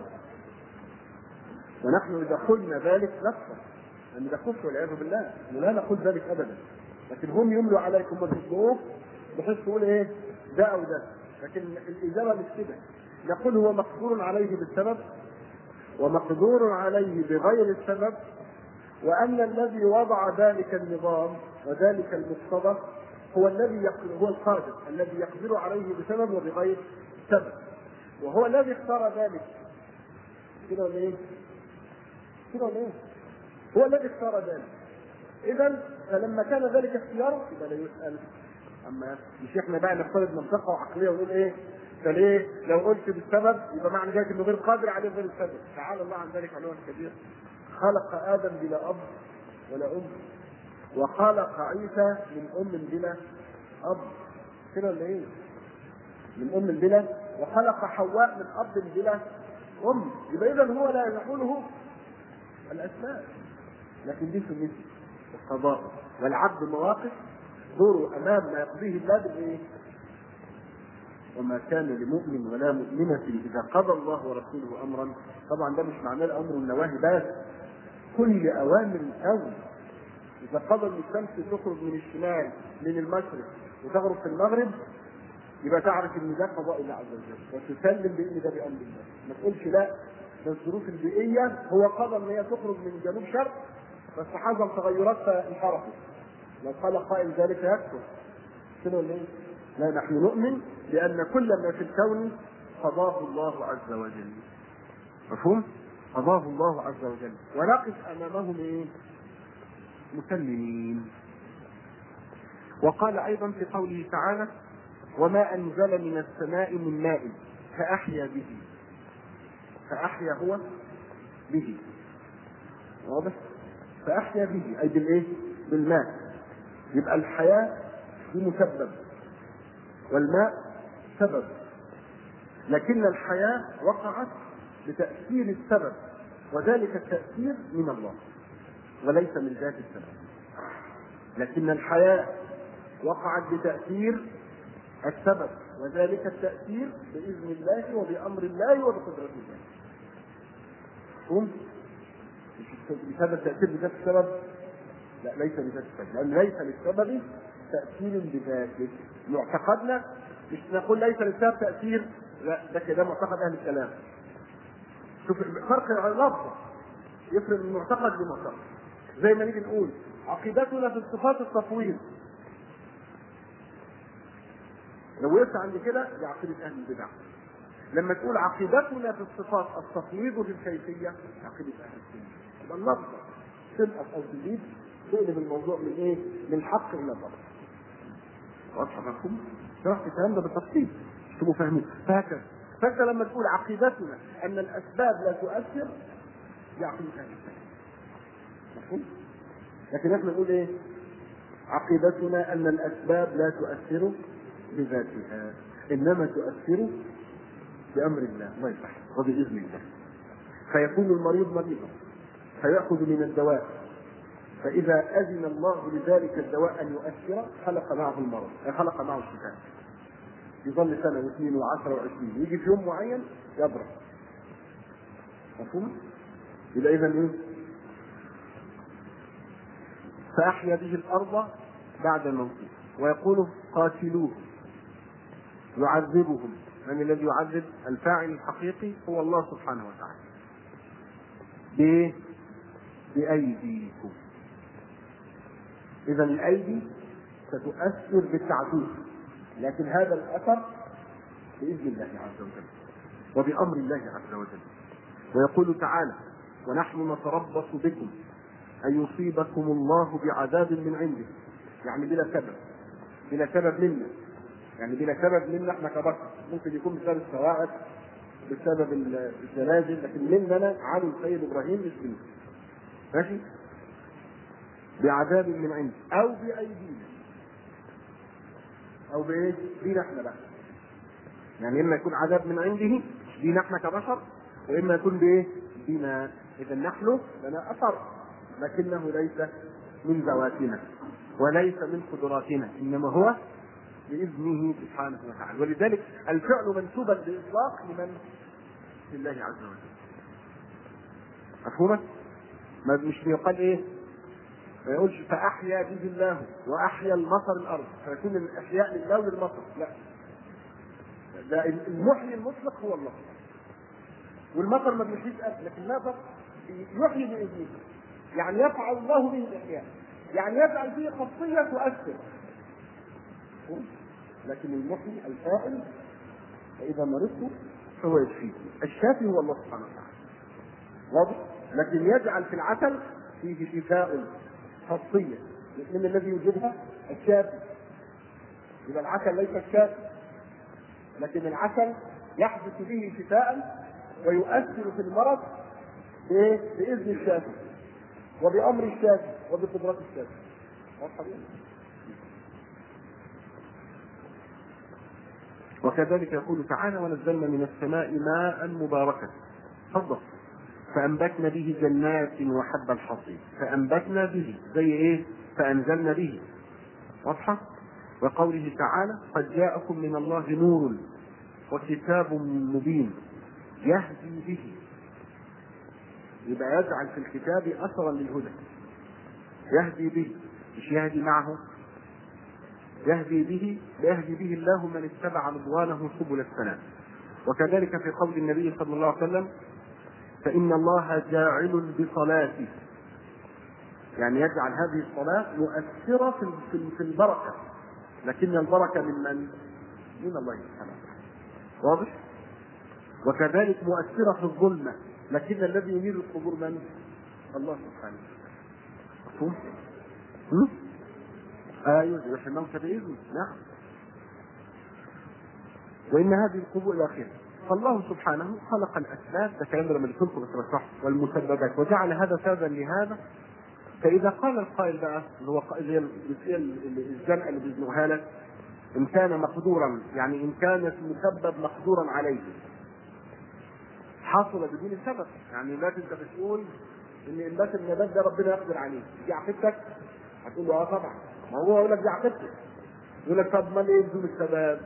ونحن إذا قلنا ذلك نكفر أن ده كفر والعياذ بالله لا نقول ذلك أبدا لكن هم يملوا عليكم وتصدقوه بحيث تقول إيه ده أو ده لكن الإجابة مش كده نقول هو مقدور عليه بالسبب ومقدور عليه بغير السبب وأن الذي وضع ذلك النظام وذلك المقتضى هو الذي يقدر هو القادر الذي يقدر عليه بسبب وبغير سبب وهو الذي اختار ذلك كده ولا ايه؟ كده ولا ايه؟ هو الذي اختار ذلك اذا فلما كان ذلك اختياره يبقى لا يسال اما مش احنا بقى نفترض منطقه وعقليه ونقول ايه؟ انت ليه لو قلت بالسبب يبقى معنى ذلك انه غير قادر عليه غير السبب تعالى الله عن ذلك علوا كبير خلق ادم بلا اب ولا ام وخلق عيسى من ام بلا اب كده ولا ايه؟ من ام بلا وخلق حواء من اب بلا ام يبقى اذا هو لا يحوله الاسباب لكن دي سنته القضاء والعبد مواقف دوره امام ما يقضيه الله بالايه؟ وما كان لمؤمن ولا مؤمنة إذا قضى الله ورسوله أمرا طبعا ده مش معناه الأمر والنواهي بس كل أوامر الكون إذا قضى أن الشمس تخرج من الشمال من المشرق وتغرب في المغرب يبقى تعرف ان ده قضاء الله عز وجل وتسلم بان ده بامر الله ما تقولش لا ده الظروف البيئيه هو قضى ان هي تخرج من جنوب شرق بس حصل تغيرات فانحرفت لو قال قائل ذلك يكفر كده ولا ايه؟ لا نحن نؤمن بان كل ما في الكون قضاه الله عز وجل مفهوم؟ قضاه الله عز وجل ونقف امامهم ايه؟ مسلمين وقال ايضا في قوله تعالى وما انزل من السماء من ماء فاحيا به فاحيا هو به واضح فاحيا به اي بالايه بالماء يبقى الحياه دي مسبب والماء سبب لكن الحياه وقعت بتاثير السبب وذلك التاثير من الله وليس من ذات السبب لكن الحياه وقعت بتاثير السبب وذلك التأثير بإذن الله وبأمر الله وبقدرة الله. هم؟ بسبب التأثير بذات السبب؟ لا ليس بذات السبب، لأن ليس للسبب تأثير بذاته. معتقدنا مش نقول ليس للسبب تأثير، لا ده كده معتقد أهل الكلام. شوف فرق اللفظ يفرق من معتقد لمعتقد. زي ما نيجي نقول عقيدتنا في الصفات التفويض لو وقفت عند كده دي عقيدة أهل البدع. لما تقول عقيدتنا في الصفات التفويض في الكيفية عقيدة أهل السنة. يبقى اللفظة تنقص أو تزيد تقلب الموضوع من إيه؟ من الحق إلى الباطل. واضحة مفهوم؟ شرحت الكلام ده بالتفصيل مش تبقوا فاهمين فهكذا فأنت لما تقول عقيدتنا أن الأسباب لا تؤثر دي عقيدة أهل السنة. مفهوم؟ لكن احنا نقول إيه؟ عقيدتنا أن الأسباب لا تؤثر بذاتها انما تؤثر بامر الله الله يفتح وباذن الله فيكون المريض مريضا فياخذ من الدواء فاذا اذن الله لذلك الدواء ان يؤثر خلق معه المرض خلق معه الشفاء يظل سنه واثنين وعشره وعشرين يجي في يوم معين يبرأ مفهوم؟ يبقى اذا ايه؟ فاحيا به الارض بعد موته ويقول قاتلوه يعذبهم من الذي يعذب الفاعل الحقيقي هو الله سبحانه وتعالى بايه بايديكم اذا الايدي ستؤثر بالتعذيب لكن هذا الاثر باذن الله عز وجل وبامر الله عز وجل ويقول تعالى ونحن نتربص بكم ان يصيبكم الله بعذاب من عنده يعني بلا سبب بلا سبب منا يعني بلا سبب منا احنا كبشر ممكن يكون بسبب الصواعق بسبب الزلازل لكن مننا علي السيد ابراهيم مش منا ماشي بعذاب من عنده او بايدينا او بايه؟ بينا احنا بقى يعني اما يكون عذاب من عنده بينا احنا كبشر واما يكون بايه؟ بنا اذا نحن لنا اثر لكنه ليس من ذواتنا وليس من قدراتنا انما هو باذنه سبحانه وتعالى ولذلك الفعل منسوبا باطلاق لمن لله عز وجل مفهومة؟ ما مش بيقال ايه؟ ما يقولش فاحيا به الله واحيا المطر الارض فيكون الاحياء لله وللمطر لا ده المحيي المطلق هو الله والمطر ما بيحييش ابدا لكن المطر يحيي باذنه يعني يفعل الله به الاحياء يعني يجعل فيه خاصيه تؤثر لكن المحيي الفاعل فاذا مرضت فهو يشفيك الشافي هو الله سبحانه وتعالى واضح لكن يجعل في العسل فيه شفاء خاصيه من الذي يوجدها الشافي يبقى العسل ليس الشافي لكن العسل يحدث به شفاء ويؤثر في المرض بإيه؟ بإذن الشافي وبأمر الشافي وبقدرات الشافي واضحة دي؟ وكذلك يقول تعالى ونزلنا من السماء ماء مباركا تفضل فأنبتنا به جنات وحب الحصيد فأنبتنا به زي إيه؟ فأنزلنا به واضحة؟ وقوله تعالى قد جاءكم من الله نور وكتاب مبين يهدي به يبقى يجعل في الكتاب أثرا للهدى يهدي به مش يهدي معه يهدي به يهدي به الله من اتبع رضوانه سبل السلام وكذلك في قول النبي صلى الله عليه وسلم فإن الله جاعل بصلاته يعني يجعل هذه الصلاة مؤثرة في في- في البركة لكن البركة من من؟ من الله سبحانه وتعالى واضح؟ وكذلك مؤثرة في الظلمة لكن الذي ينير القبور من؟ الله سبحانه مفهوم؟ هم؟ ايوه يحيي الموتى باذنه نعم وان هذه القبور الى اخره فالله سبحانه خلق الاسباب ده كلام لما قلت لكم بس صح والمسببات وجعل هذا سببا لهذا فاذا قال القائل بقى اللي هو قائل زي الجزئيه اللي- الزنقه اللي بيزنقها لك ان كان مقدورا يعني ان كان المسبب مقدورا عليه حصل بدون سبب يعني دلوقتي انت بتقول ان انبات النبات ده ربنا يقدر عليه دي عقيدتك هتقول له اه طبعا ما هو يقول لك دي عقيدتك يقول لك طب ما ايه بدون السبب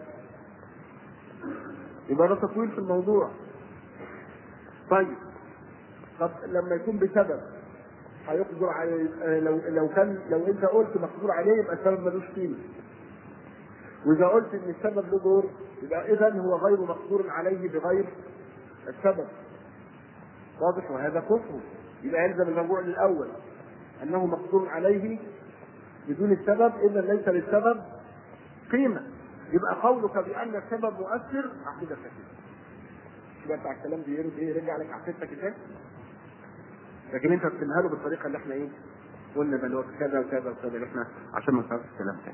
يبقى ده تطويل في الموضوع طيب طب لما يكون بسبب هيقدر على آه، لو لو كان لو انت قلت مقدور عليه يبقى السبب ملوش قيمه واذا قلت ان السبب له دور يبقى اذا هو غير مقدور عليه بغير السبب واضح وهذا كفر يبقى يلزم المرجوع للاول انه مقدور عليه بدون السبب اذا ليس للسبب قيمه يبقى قولك بان السبب مؤثر عقيده فاسده يبقى بتاع الكلام بيرد ايه رجع لك عقيدتك ازاي لكن انت بتنهى له بالطريقه اللي احنا ايه قلنا بل هو كذا وكذا وكذا اللي احنا عشان ما نصيرش الكلام تاني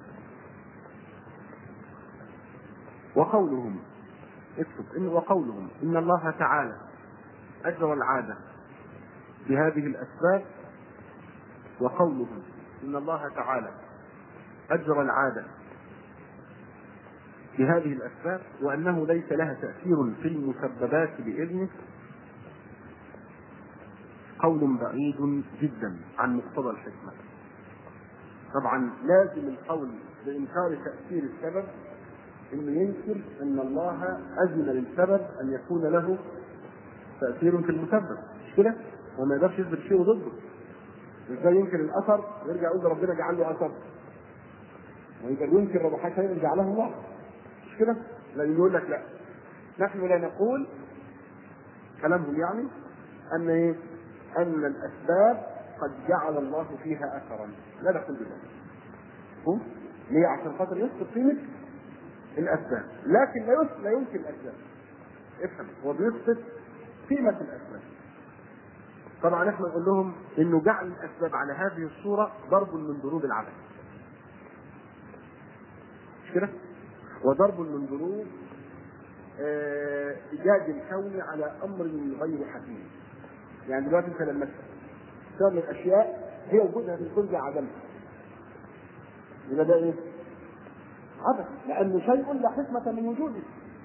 وقولهم اكتب إن وقولهم ان الله تعالى اجرى العاده بهذه الاسباب وقولهم ان الله تعالى اجرى العاده بهذه الاسباب وانه ليس لها تاثير في المسببات باذنه قول بعيد جدا عن مقتضى الحكمه طبعا لازم القول بانكار تاثير السبب انه ينكر ان الله اذن للسبب ان يكون له تاثير في المسبب مش كده؟ وما يقدرش يثبت شيء ضده ازاي ينكر الاثر ويرجع يقول ده ربنا جعل له اثر ويبقى ينكر ربح شيء جعله الله مش كده؟ لا يقول لك لا نحن لا نقول كلامهم يعني ان ايه؟ ان الاسباب قد جعل الله فيها اثرا لا نقول بذلك مفهوم؟ ليه؟ عشان خاطر يثبت قيمه الاسباب لكن لا يثبت لا يمكن الاسباب افهم هو بيثبت قيمه الاسباب طبعا احنا نقول لهم انه جعل الاسباب على هذه الصوره ضرب من ضروب العبث مش كده؟ وضرب من ضروب آه، ايجاد الكون على امر غير حكيم يعني دلوقتي انت لما تعمل اشياء هي وجودها في الكون زي عدمها يبقى ده ايه؟ عبث لانه شيء لا حكمه من وجوده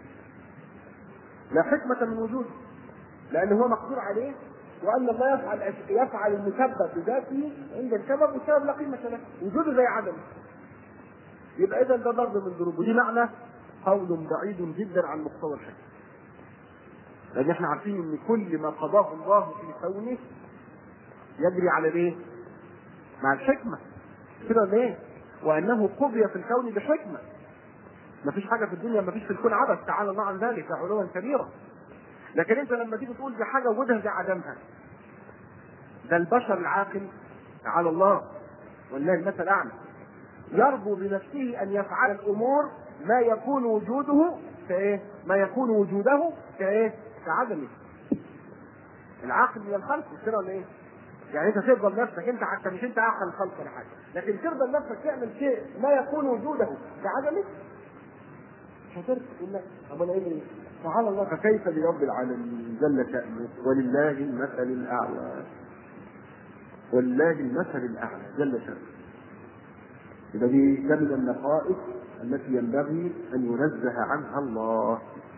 لا حكمه من وجوده لانه هو مقدور عليه وان الله يفعل أش- يفعل المسبب بذاته عند السبب والسبب لا قيمه له وجوده زي عدمه يبقى اذا ده ضرب من ضروب ودي معنى قول بعيد جدا عن مقتضى الحكمه لان احنا عارفين ان كل ما قضاه الله في كونه يجري على ايه؟ مع الحكمه كده ولا ايه؟ وانه قضي في الكون بحكمه ما فيش حاجه في الدنيا ما فيش في الكون عبث تعالى الله عن ذلك علوا كبيرا لكن انت لما تيجي تقول دي حاجه وجودها زي عدمها ده البشر العاقل على الله والله المثل الاعلى يرجو بنفسه ان يفعل الامور ما يكون وجوده كايه؟ ما يكون وجوده كايه؟ كعدمه. العقل من الخلق مش كده ولا ايه؟ يعني انت ترضى بنفسك انت حتى مش انت اعقل الخلق ولا حاجه، لكن ترضى بنفسك تعمل شيء ما يكون وجوده كعدمه مش هتركب يقول لك طب انا ايه سبحان الله فكيف برب العالمين جل شأنه ولله المثل الأعلى ولله المثل الأعلى جل شأنه إذا دي ده من النقائص التي ينبغي أن ينزه عنها الله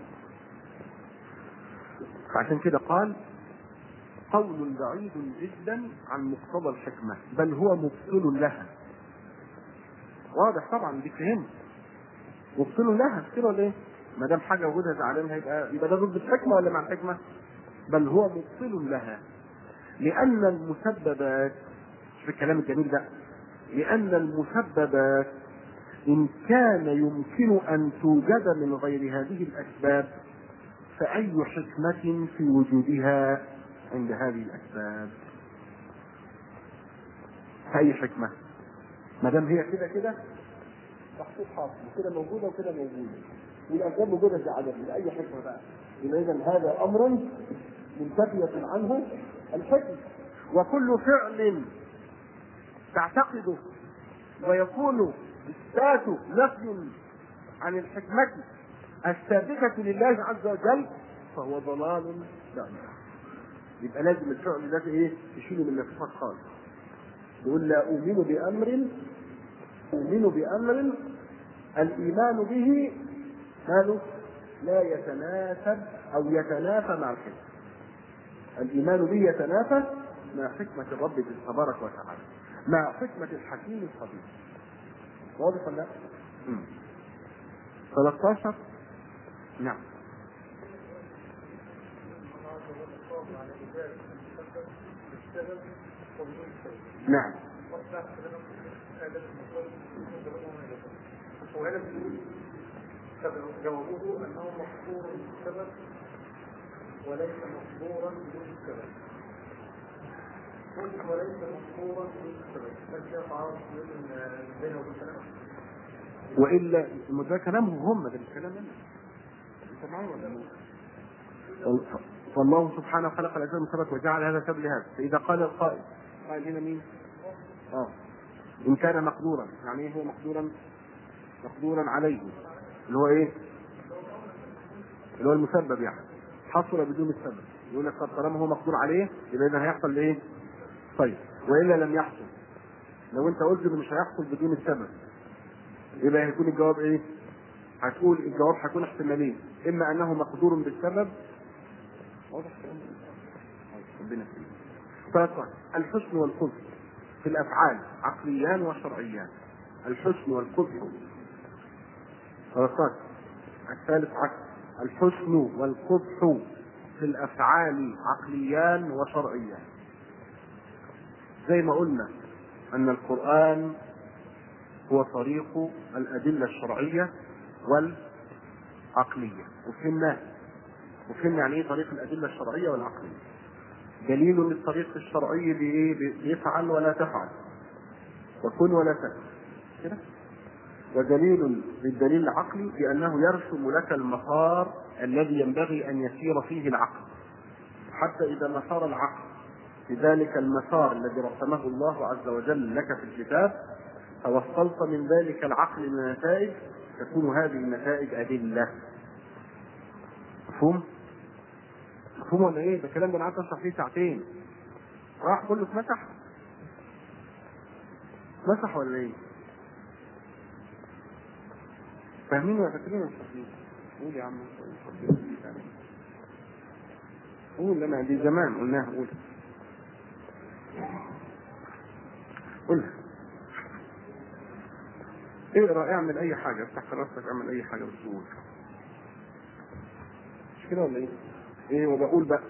فعشان كده قال قول بعيد جدا عن مقتضى الحكمة بل هو مبطل لها واضح طبعا دي فهمت مبطل لها مش كده ولا ايه؟ ما دام حاجه وجودها زعلان هيبقى يبقى ده ضد الحكمه ولا مع الحكمه؟ بل هو مبطل لها لأن المسببات في الكلام الجميل ده لأن المسببات إن كان يمكن أن توجد من غير هذه الأسباب فأي حكمة في وجودها عند هذه الأسباب؟ أي حكمة؟ ما دام هي كده كده محطوط حاصل وكده موجودة وكده موجودة والأسباب موجودة في عدم لأي حكمة بقى يبقى إذا هذا أمر منتفية عنه الحكمة وكل فعل تعتقده ويكون إثبات نفي عن الحكمة الثابتة لله عز وجل فهو ضلال بعيد يبقى لازم الفعل ده ايه تشيله من الصفات خالص يقول لا أؤمن بأمر أؤمن بأمر الإيمان به ماله لا يتناسب أو يتنافى مع الحكمة الإيمان به يتنافى مع حكمة الرب تبارك وتعالى مع حكمة الحكيم الخبير واضح ولا لا؟ 13 نعم نعم وهنا بيقول جوابه انه مقصور بالسبب وليس مقصورا بدون السبب قلت وليس مقصورا بدون السبب هل فيها تعارض بينه وبين كلامه؟ والا ما ده كلامهم هم ده مش كلام انا انت معايا ولا لا؟ فالله سبحانه خلق الانسان من سبب وجعل هذا سبب لهذا فاذا قال القائل قائل هنا مين؟ اه ان كان مقدورا يعني ايه هو مقدورا؟ مقدورا عليه اللي هو ايه؟ اللي هو المسبب يعني حصل بدون السبب يقول لك طب طالما هو مقدور عليه يبقى اذا هيحصل ايه؟ طيب والا لم يحصل لو انت قلت انه مش هيحصل بدون السبب يبقى هيكون الجواب ايه؟ هتقول الجواب هيكون احتمالين اما انه مقدور بالسبب واضح ربنا يكرمك فقط الحسن والقبح في الافعال عقليان وشرعيان الحسن والقبح فقط الثالث عكس الحسن والقبح في الافعال عقليان وشرعيان زي ما قلنا ان القران هو طريق الادله الشرعيه والعقليه وفهمناه وفهمنا يعني ايه طريق الادله الشرعيه والعقليه دليل للطريق الشرعي بايه بيفعل ولا تفعل وكن ولا تكن كده ودليل للدليل العقلي بانه يرسم لك المسار الذي ينبغي ان يسير فيه العقل حتى اذا ما صار العقل في ذلك المسار الذي رسمه الله عز وجل لك في الكتاب توصلت من ذلك العقل من النتائج تكون هذه النتائج ادله مفهوم؟ مفهوم ولا ايه؟ ده الكلام ده انا قعدت اشرح فيه ساعتين راح كله اتمسح اتمسح ولا ايه؟ فاهمين ولا فاكرين ولا مش فاهمين؟ قول يا عم قول انا دي زمان قلناها قول قول اقرا اعمل اي حاجه افتح كراستك اعمل اي حاجه بس قول مش كده ولا ايه؟ ايه وبقول بقى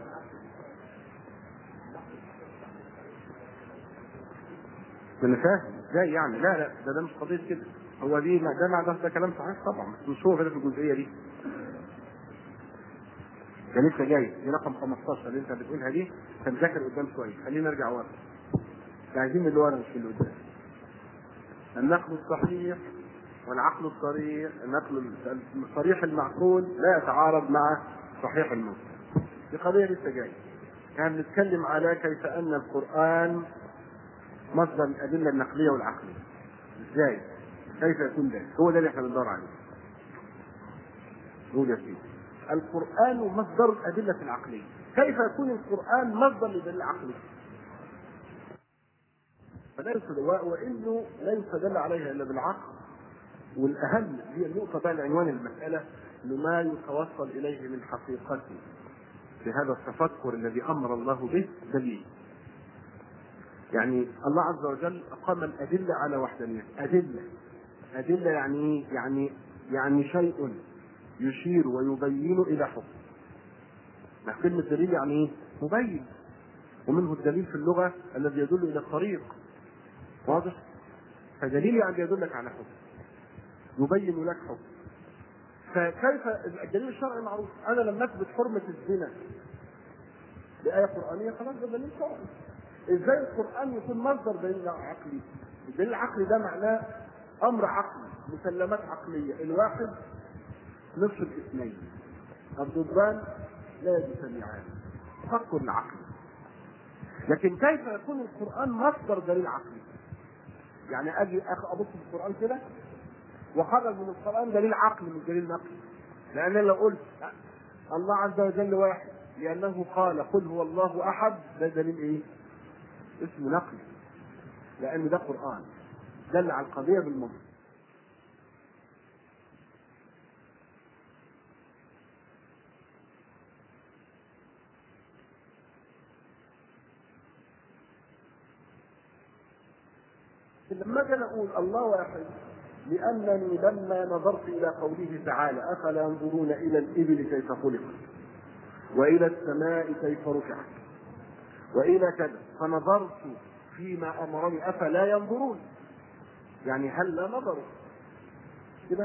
ده انا فاهم ازاي يعني لا لا ده ده مش قضيه كده هو دي ما ده مع ده, ده كلام صحيح طبعا بس مش هو كده في الجزئيه دي ده لسه جاي دي رقم 15 اللي انت بتقولها دي فنذاكر قدام شويه خلينا نرجع ورا عايزين اللي ورا مش اللي قدام النقل الصحيح والعقل الصريح النقل الصريح المعقول لا يتعارض مع صحيح الموت دي قضيه لسه جايه كان بنتكلم على كيف ان القران مصدر الادله النقليه والعقليه ازاي كيف يكون ذلك هو ده اللي احنا بندور عليه نقول يا سيدي القرآن مصدر الأدلة العقلية كيف يكون القرآن مصدر للدليل العقلي؟ فليس وانه لا يستدل عليها الا بالعقل والاهم هي النقطه بقى لعنوان المساله انه ما يتوصل اليه من حقيقته بهذا التفكر الذي امر الله به دليل يعني الله عز وجل اقام الادله على وحدانيته ادله ادله يعني ايه؟ يعني يعني شيء يشير ويبين الى حكم ما كلمه دليل يعني ايه؟ مبين ومنه الدليل في اللغه الذي يدل الى الطريق واضح فدليل يعني يدلك على حكم يبين لك حكم فكيف الدليل الشرعي معروف انا لما اثبت حرمه الزنا بآية قرآنية خلاص ده دليل شرعي ازاي القرآن يكون مصدر دليل عقلي الدليل العقلي ده معناه امر عقلي مسلمات عقلية الواحد نصف الاثنين الضدان لا يجتمعان فكر عقلي لكن كيف يكون القرآن مصدر دليل عقلي يعني اجي ابص في القران كده وخرج من القران دليل عقلي من دليل نقلي لان لو قلت الله عز وجل واحد لانه قال قل هو الله احد ده دليل ايه؟ اسمه نقلي لان ده قران دل على القضيه بالمنطق لما اجي اقول الله واحد لانني لما نظرت الى قوله تعالى افلا ينظرون الى الابل كيف خلقت والى السماء كيف رفعت والى كذا فنظرت فيما امرني افلا ينظرون يعني هل لا نظروا كده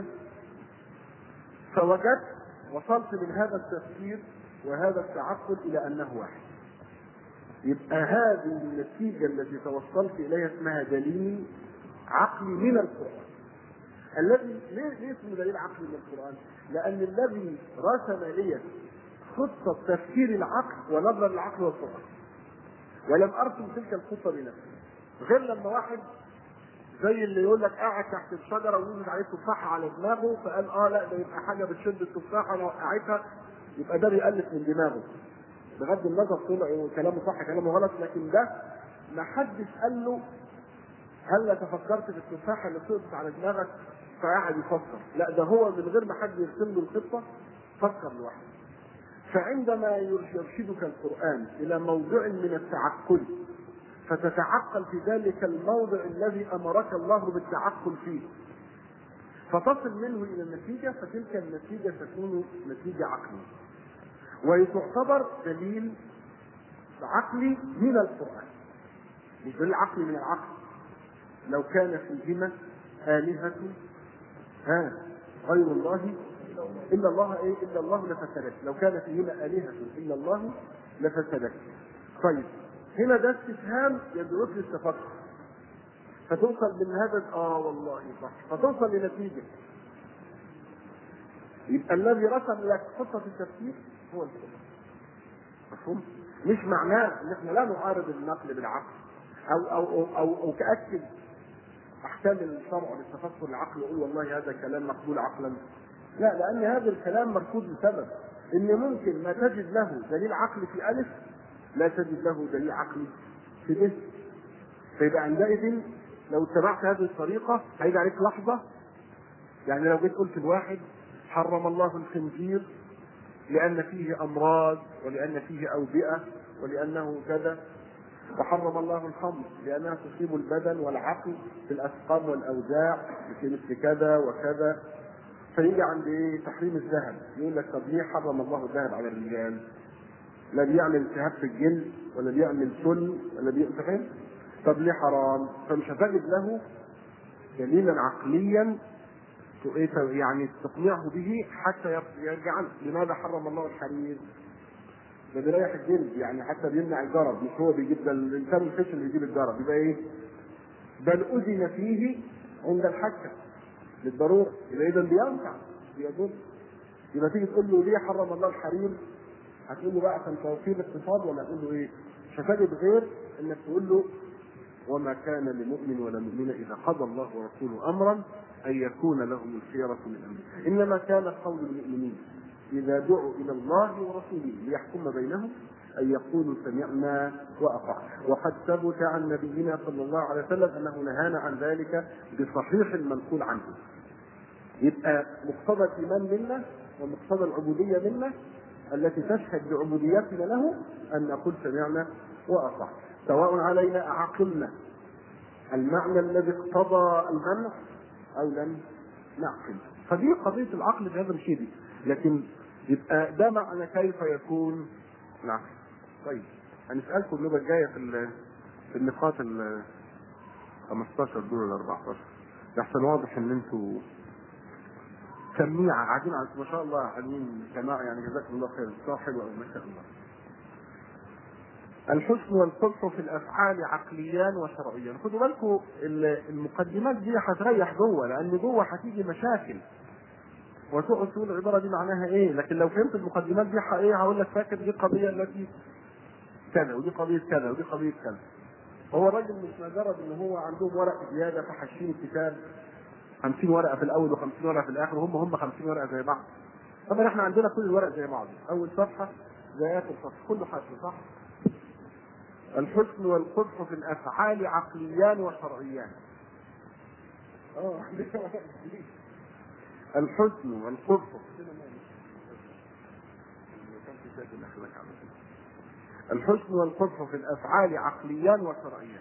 فوجدت وصلت من هذا التفكير وهذا التعقل الى انه واحد يبقى هذه النتيجة التي توصلت إليها اسمها دليل عقلي من القرآن. الذي ليه ليه اسمه دليل عقلي من القرآن؟ لأن الذي رسم لي خطة تفكير العقل ونظر العقل والقرآن. ولم أرسم تلك الخطة بنفسي. غير لما واحد زي اللي يقول لك قاعد تحت الشجرة ونزل عليه تفاحة على دماغه فقال اه لا ده يبقى حاجة بتشد التفاحة انا وقعتها يبقى ده بيألف من دماغه. بغض النظر طلع كلامه صح كلامه غلط لكن ده ما حدش قال له هل تفكرت في التفاحه اللي سقطت على دماغك فقعد يفكر لا ده هو من غير ما حد يرسم له الخطه فكر لوحده فعندما يرشدك القران الى موضع من التعقل فتتعقل في ذلك الموضع الذي امرك الله بالتعقل فيه فتصل منه الى النتيجه فتلك النتيجه تكون نتيجه عقليه وتعتبر دليل عقلي من القرآن مش دليل عقلي من العقل لو كان فيهما آلهة ها غير الله إلا الله إيه إلا الله لفسدت لو كان فيهما آلهة إلا الله لفسدت طيب هنا ده استفهام يدعوك للتفكر فتوصل من هذا اه والله صح فتوصل لنتيجه يبقى الذي رسم لك خطه التفكير هو القرآن مفهوم؟ مش معناه ان احنا لا نعارض النقل بالعقل او او او او, أو كاكد احكام الشرع للتفكر العقل واقول والله هذا كلام مقبول عقلا لا لان هذا الكلام مرفوض لسبب ان ممكن ما تجد له دليل عقلي في الف لا تجد له دليل عقلي في ب فيبقى عندئذ لو اتبعت هذه الطريقه هيجي عليك لحظه يعني لو جيت قلت لواحد حرم الله الخنزير لأن فيه أمراض ولأن فيه أوبئة ولأنه كذا وحرم الله الخمر لأنها تصيب البدن والعقل في الأسقام والأوجاع في مثل كذا وكذا فيجي عند إيه تحريم الذهب يقول لك طب ليه حرم الله الذهب على الرجال؟ لا بيعمل التهاب في الجلد ولا بيعمل سل ولا بيعمل طب ليه حرام؟ فمش هتجد له دليلا عقليا يعني تقنعه به حتى يرجع لماذا حرم الله الحرير؟ ده بيريح الجلد يعني حتى بيمنع الجرب مش هو بيجيب ده الانسان الخشن اللي يجيب الجرب يبقى ايه؟ بل اذن فيه عند الحكه للضروره يبقى اذا بينفع بيضر يبقى تيجي تقول له ليه حرم الله الحرير؟ هتقول له بقى عشان توفير الاقتصاد ولا هتقول له ايه؟ مش هتجد غير انك تقول له وما كان لمؤمن ولا مؤمنة إذا قضى الله ورسوله أمرا أن يكون لهم الخيرة من أمره إنما كان قول المؤمنين إذا دعوا إلى الله ورسوله ليحكم بينهم أن يقولوا سمعنا وأطعنا وقد ثبت عن نبينا صلى الله عليه وسلم أنه نهانا عن ذلك بصحيح المنقول عنه يبقى مقتضى الإيمان منا ومقتضى العبودية منا التي تشهد بعبوديتنا له أن نقول سمعنا وأطعنا سواء علينا أعقلنا المعنى الذي اقتضى المنع أو لم نعقل فدي قضية العقل في هذا الشيء لكن يبقى ده معنى كيف يكون العقل طيب هنسألكم النوبة الجاية في في النقاط ال 15 دول ال 14 لحسن واضح ان انتوا سميعة قاعدين ما شاء الله قاعدين سماع يعني جزاكم الله خير صح حلو ما شاء الله الحسن والقبح في الافعال عقليان وشرعيان خدوا بالكم المقدمات دي هتريح جوه لان جوه هتيجي مشاكل وتقعد تقول العباره دي معناها ايه لكن لو فهمت المقدمات دي ايه هقول لك فاكر دي القضيه التي كذا ودي قضيه كذا ودي قضيه كذا هو الراجل مش مجرد ان هو عندهم ورق زياده فحاشين الكتاب 50 ورقه في الاول و50 ورقه في الاخر وهم هم 50 ورقه زي بعض طبعا احنا عندنا كل الورق زي بعض اول صفحه زي اخر صفحه كله حشو صح الحسن والقبح في الافعال عقليان وشرعيان اه الحسن والقبح الحسن والقبح في الافعال عقليان وشرعيان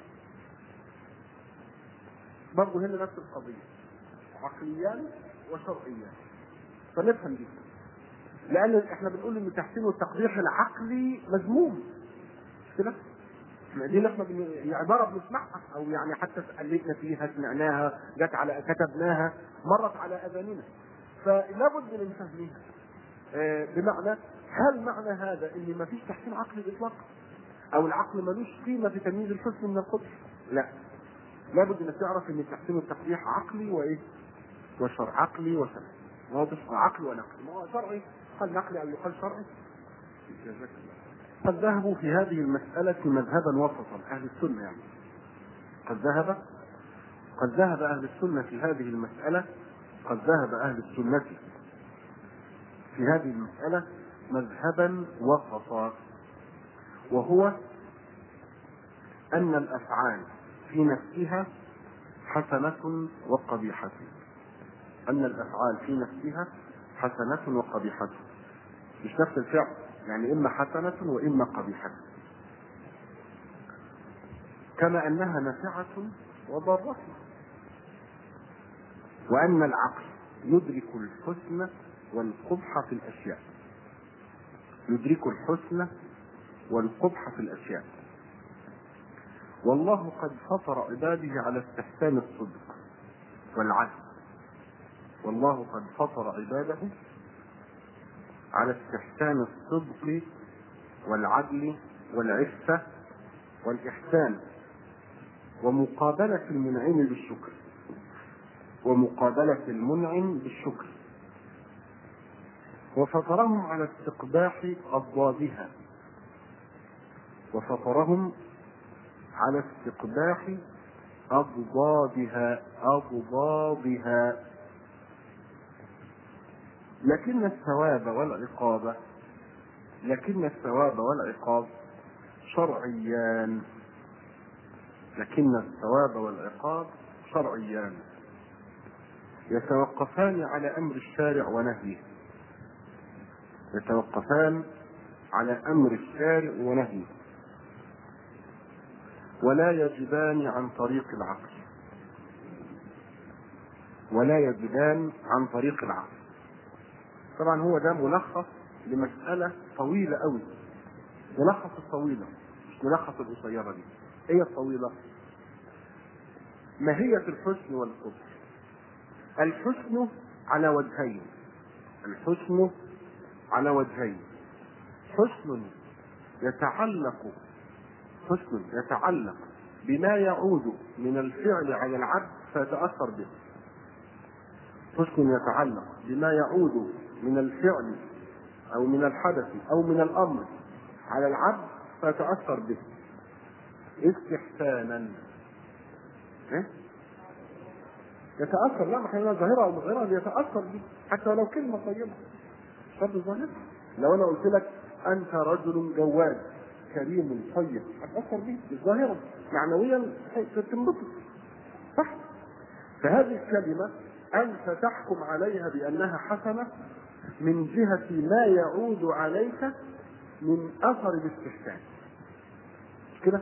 برضه هنا نفس القضيه عقليان وشرعيان فنفهم دي لان احنا بنقول ان تحسين التقبيح العقلي مذموم كده دي اللي احنا بن... عباره بنسمعها او يعني حتى قلبنا فيها سمعناها جت على كتبناها مرت على اذاننا فلا بد من فهمها آه بمعنى هل معنى هذا ان ما فيش تحسين عقلي اطلاقا او العقل ملوش قيمه في تمييز الحسن من القبح لا لابد انك تعرف ان تحسين التقبيح عقلي وايه وشرع عقلي وشرعي واضح عقل ونقل ما هو شرعي قال نقلي او يقال شرعي جزاك الله قد ذهبوا في هذه المسألة مذهبا وسطا أهل السنة يعني قد ذهب قد ذهب أهل السنة في هذه المسألة قد ذهب أهل السنة في هذه المسألة مذهبا وسطا وهو أن الأفعال في نفسها حسنة وقبيحة أن الأفعال في نفسها حسنة وقبيحة مش نفس الفعل يعني إما حسنة وإما قبيحة كما أنها نافعة وضارة وأن العقل يدرك الحسن والقبح في الأشياء يدرك الحسن والقبح في الأشياء والله قد فطر عباده على استحسان الصدق والعدل والله قد فطر عباده على استحسان الصدق والعدل والعفة والإحسان ومقابلة المنعم بالشكر ومقابلة المنعم بالشكر وفطرهم على استقباح أضدادها وفطرهم على استقباح أضدادها أضدادها لكن الثواب والعقاب لكن الثواب والعقاب شرعيان لكن الثواب والعقاب شرعيان يتوقفان على امر الشارع ونهيه يتوقفان على امر الشارع ونهيه ولا يجبان عن طريق العقل ولا يجبان عن طريق العقل طبعا هو ده ملخص لمسألة طويلة قوي ملخص الطويلة مش ملخص القصيرة دي هي الطويلة ماهية الحسن والقبح الحسن على وجهين الحسن على وجهين حسن يتعلق حسن يتعلق بما يعود من الفعل على العبد فيتأثر به حسن يتعلق بما يعود من الفعل او من الحدث او من الامر على العبد فيتاثر به استحسانا إيه؟ يتاثر لا ما احنا ظاهره او مظهره يتاثر به حتى لو كلمه طيبه الشر ظاهر لو انا قلت لك انت رجل جواد كريم طيب هتاثر بيه ظاهرا معنويا تنبسط صح فهذه الكلمه انت تحكم عليها بانها حسنه من جهه ما يعود عليك من اثر الاستحسان مش كده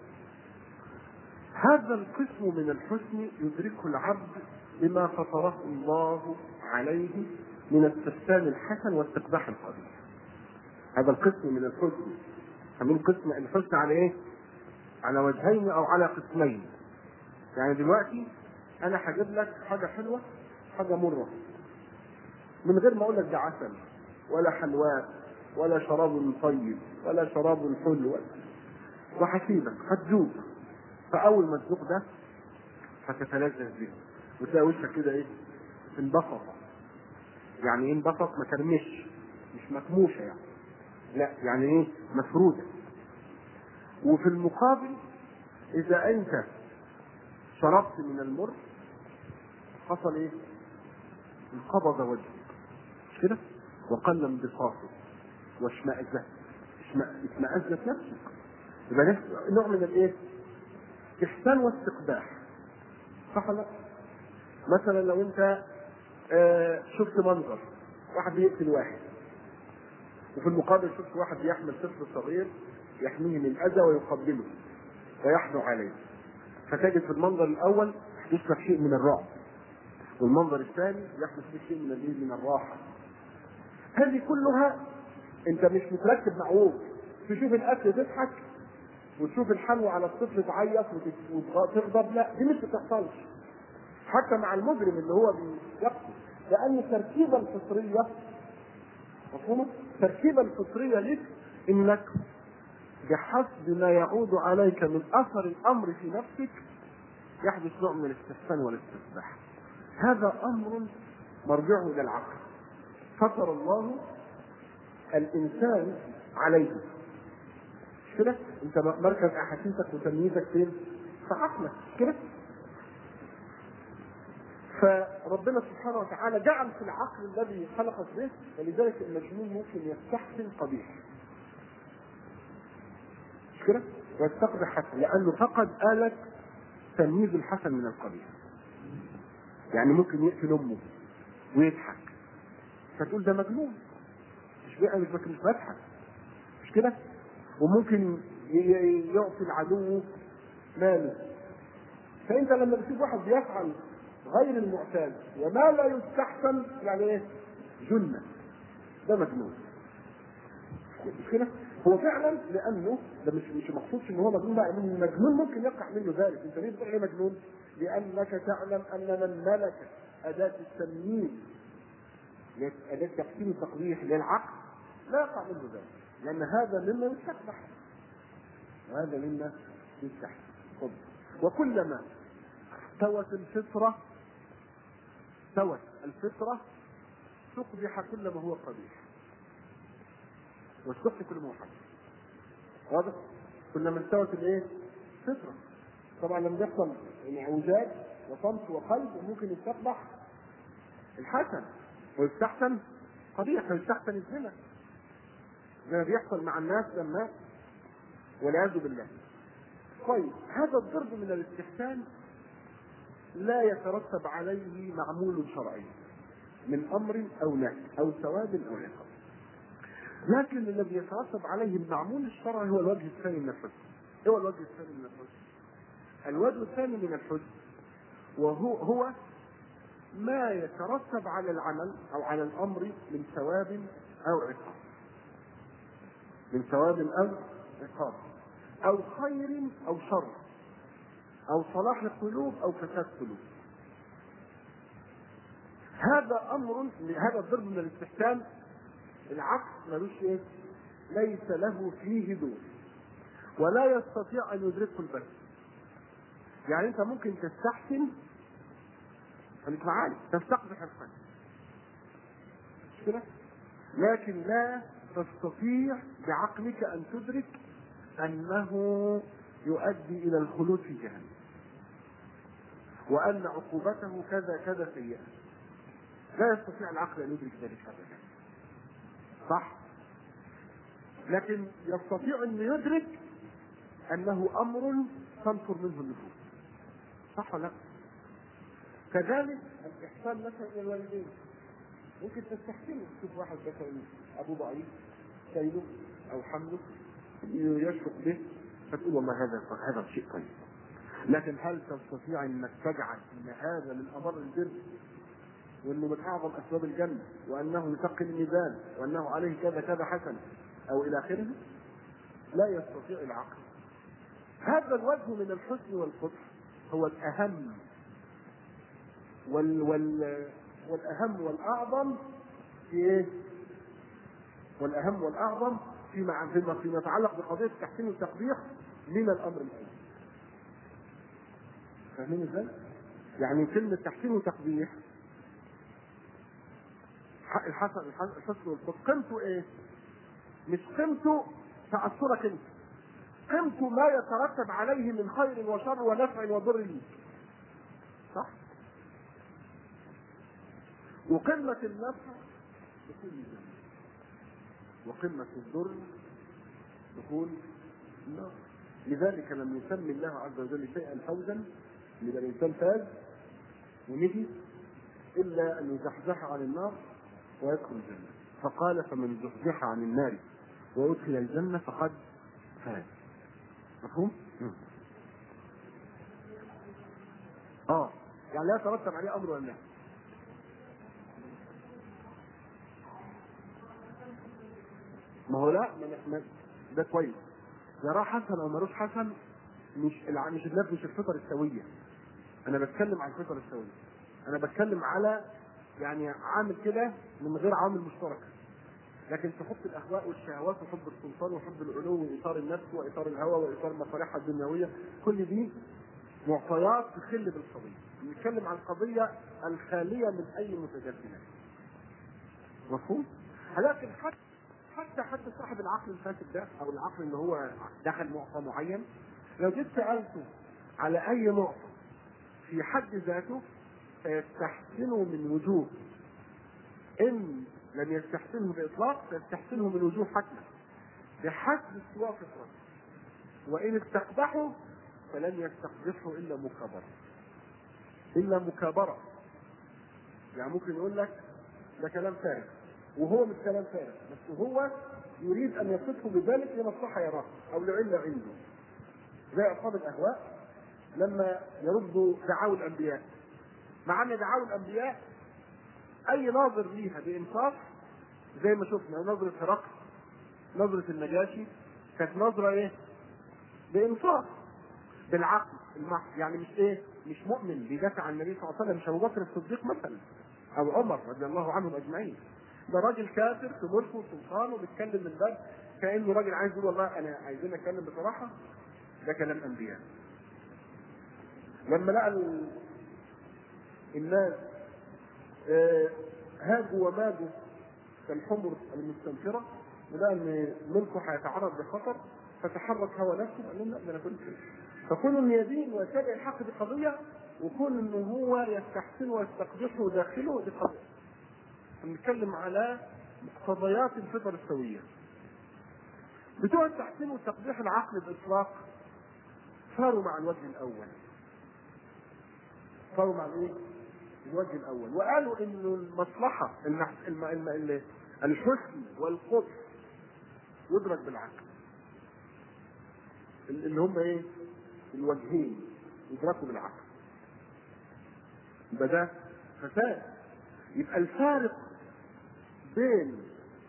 هذا القسم من الحسن يدركه العبد بما فطره الله عليه من استحسان الحسن واستقباح القبيح هذا القسم من الحسن فمن قسم الحسن على ايه على وجهين او على قسمين يعني دلوقتي انا هجيب لك حاجه حلوه حاجه مره من غير ما اقول لك ده عسل ولا حلواء ولا شراب طيب ولا شراب حلو وهسيبك هتذوق فاول ما تذوق ده هتتلذذ به وتلاقي وشك كده ايه انبسط يعني ايه انبسط ما ترمش مش مكموشه يعني لا يعني ايه مفروده وفي المقابل اذا انت شربت من المر حصل ايه انقبض وجهك مش كده وقل انبساطه واشمأزت اشمأزت نفسك يبقى نوع من الايه احسان واستقباح صح ولا مثلا لو انت آه شفت منظر واحد بيقتل واحد وفي المقابل شفت واحد بيحمل طفل صغير يحميه من الاذى ويقبله ويحنو عليه فتجد في المنظر الاول يحدث لك شيء من الرعب والمنظر الثاني يحدث لك شيء من الايه من الراحه هذه كلها انت مش متركب معوج تشوف الاكل تضحك وتشوف الحلوى على الطفل تعيط وتغضب لا دي مش بتحصلش حتى مع المجرم اللي هو بيقتل لان التركيبه الفطريه مفهومه؟ التركيبه الفطريه لك انك بحسب ما يعود عليك من اثر الامر في نفسك يحدث نوع من الاستحسان والاستسباح. هذا امر مرجعه الى العقل. فطر الله الانسان عليه. مش كده؟ انت مركز احاسيسك وتمييزك فين؟ في عقلك، مش كده؟ فربنا سبحانه وتعالى جعل في العقل الذي خلقك به ولذلك المجنون ممكن يستحسن قبيح مش كده؟ ويستقبح حسن لأنه فقد آلة تمييز الحسن من القبيح يعني ممكن يقتل أمه ويضحك فتقول ده مجنون مش بقى مش مش بضحك مش كده؟ وممكن يعطي العدو ماله فأنت لما بتشوف واحد بيفعل غير المعتاد وما لا يستحسن يعني ايه؟ جنة ده مجنون مش كده؟ هو فعلا لانه ده مش مش مقصودش ان هو مجنون لا ان المجنون ممكن يقع منه ذلك انت ليه بتقول ايه مجنون؟ لانك تعلم ان من ملك اداه التمييز اداه تقسيم التقبيح للعقل لا يقع منه ذلك لان هذا مما يستقبح وهذا مما يستحسن وكلما استوت الفطره استوت الفطرة تقبح كل ما هو قبيح واستقبح كل ما هو حسن واضح؟ كلما استوت الايه؟ فطرة طبعا لما يحصل انعوجاج وصمت وقلب ممكن يستقبح الحسن ويستحسن قبيح ويستحسن الزنا زي ما بيحصل مع الناس لما والعياذ بالله طيب هذا الضرب من الاستحسان لا يترتب عليه معمول شرعي من امر او نهي او ثواب او عقاب لكن الذي يترتب عليه المعمول الشرعي هو الوجه الثاني من الحسن هو الوجه الثاني من الحسن الوجه الثاني من الحسن وهو هو ما يترتب على العمل او على الامر من ثواب او عقاب من ثواب او عقاب او خير او شر او صلاح قلوب او فساد قلوب هذا امر هذا الضرب من الاستحسان العقل ملوش ايه ليس له فيه دور ولا يستطيع ان يدركه البشر يعني انت ممكن تستحسن خليك معايا تستقبح الخير مش كده لكن لا تستطيع بعقلك ان تدرك انه يؤدي الى الخلود في جهنم وان عقوبته كذا كذا سيئه لا يستطيع العقل ان يدرك ذلك ابدا صح لكن يستطيع ان يدرك انه امر تنفر منه النفوس صح ولا لا؟ كذلك الاحسان مثلا الى الوالدين ممكن تستحسنه تشوف واحد مثلا ابوه ضعيف شايله او حمله يشفق به فتقول والله هذا هذا شيء طيب لكن هل تستطيع انك تجعل ان هذا من امر البر وانه من اعظم اسباب الجنه وانه يثقل الميزان وانه عليه كذا كذا حسن او الى اخره لا يستطيع العقل هذا الوجه من الحسن والقدس هو الاهم وال وال والاهم والاعظم في ايه؟ والاهم والاعظم فيما فيما فيما يتعلق بقضيه التحسين والتقبيح من الامر الاول. فاهمين ازاي؟ يعني كلمه تحسين وتقبيح الحسن الحسن والقدس قيمته ايه؟ مش قيمته تاثرك انت قيمته ما يترتب عليه من خير وشر ونفع وضر ليك صح؟ وقمة النفع دخول الجنة وقمة الضر دخول النار لذلك لم يسمي الله عز وجل شيئا فوزا يبقى الانسان فاز ونجي الا ان يزحزح عن النار ويدخل الجنه فقال فمن زحزح عن النار وادخل الجنه فقد فاز مفهوم؟ اه يعني لا يترتب عليه امر ولا نهي ما هو لا ما ما- ده كويس يراه حسن او ملوش حسن مش الع- مش الناس مش الفطر السويه انا بتكلم عن الفطر السويه انا بتكلم على يعني عامل كده من غير عوامل مشتركه لكن تحط الاهواء والشهوات وحب السلطان وحب العلو واثار النفس واثار الهوى واثار مصالحها الدنيويه كل دي معطيات تخل بالقضيه بنتكلم عن القضيه الخاليه من اي متجددات مفهوم؟ لكن حتى حتى حتى صاحب العقل الفاسد ده او العقل اللي هو دخل معطى معين لو جيت سالته على اي معطى في حد ذاته فيستحسنه من وجوه ان لم يستحسنه باطلاق فيستحسنه من وجوه حتما بحسب استواء فطرته وان استقبحه فلن يستقبحه الا مكابره الا مكابره يعني ممكن يقول لك ده كلام فارغ وهو مش كلام فارغ بس هو يريد ان يصفه بذلك لمصلحه يراها او لعله عنده زي اصحاب الاهواء لما يردوا دعاوى الانبياء مع ان دعاوى الانبياء اي ناظر ليها بانصاف زي ما شفنا نظره هرقل نظره النجاشي كانت نظره ايه؟ بانصاف بالعقل المحض يعني مش ايه؟ مش مؤمن بيدافع عن النبي صلى الله عليه وسلم مش ابو بكر الصديق مثلا او عمر رضي الله عنهم اجمعين ده راجل كافر في ملكه وسلطانه بيتكلم من باب كانه راجل عايز يقول والله انا عايزين اتكلم بصراحه ده كلام انبياء لما لقى ال- الناس آه، هاجوا وماجوا كالحمر المستنفره ولقى ان ملكه هيتعرض لخطر فتحرك هوى نفسه قال لهم لا ده انا كنت فكون انه يدين ويتبع الحق دي قضيه وكون انه هو يستحسن ويستقبحه داخله دي قضيه بنتكلم على مقتضيات الفطر السويه بتوع التحسين وتقبيح العقل باطلاق صاروا مع الوجه الاول صاروا مع الايه؟ الوجه الاول وقالوا انه المصلحه النح- الم- الم- ال- الحسن والقدس يدرك بالعقل ال- اللي هم ايه؟ الوجهين يدركوا بالعقل يبقى ده فساد يبقى الفارق بين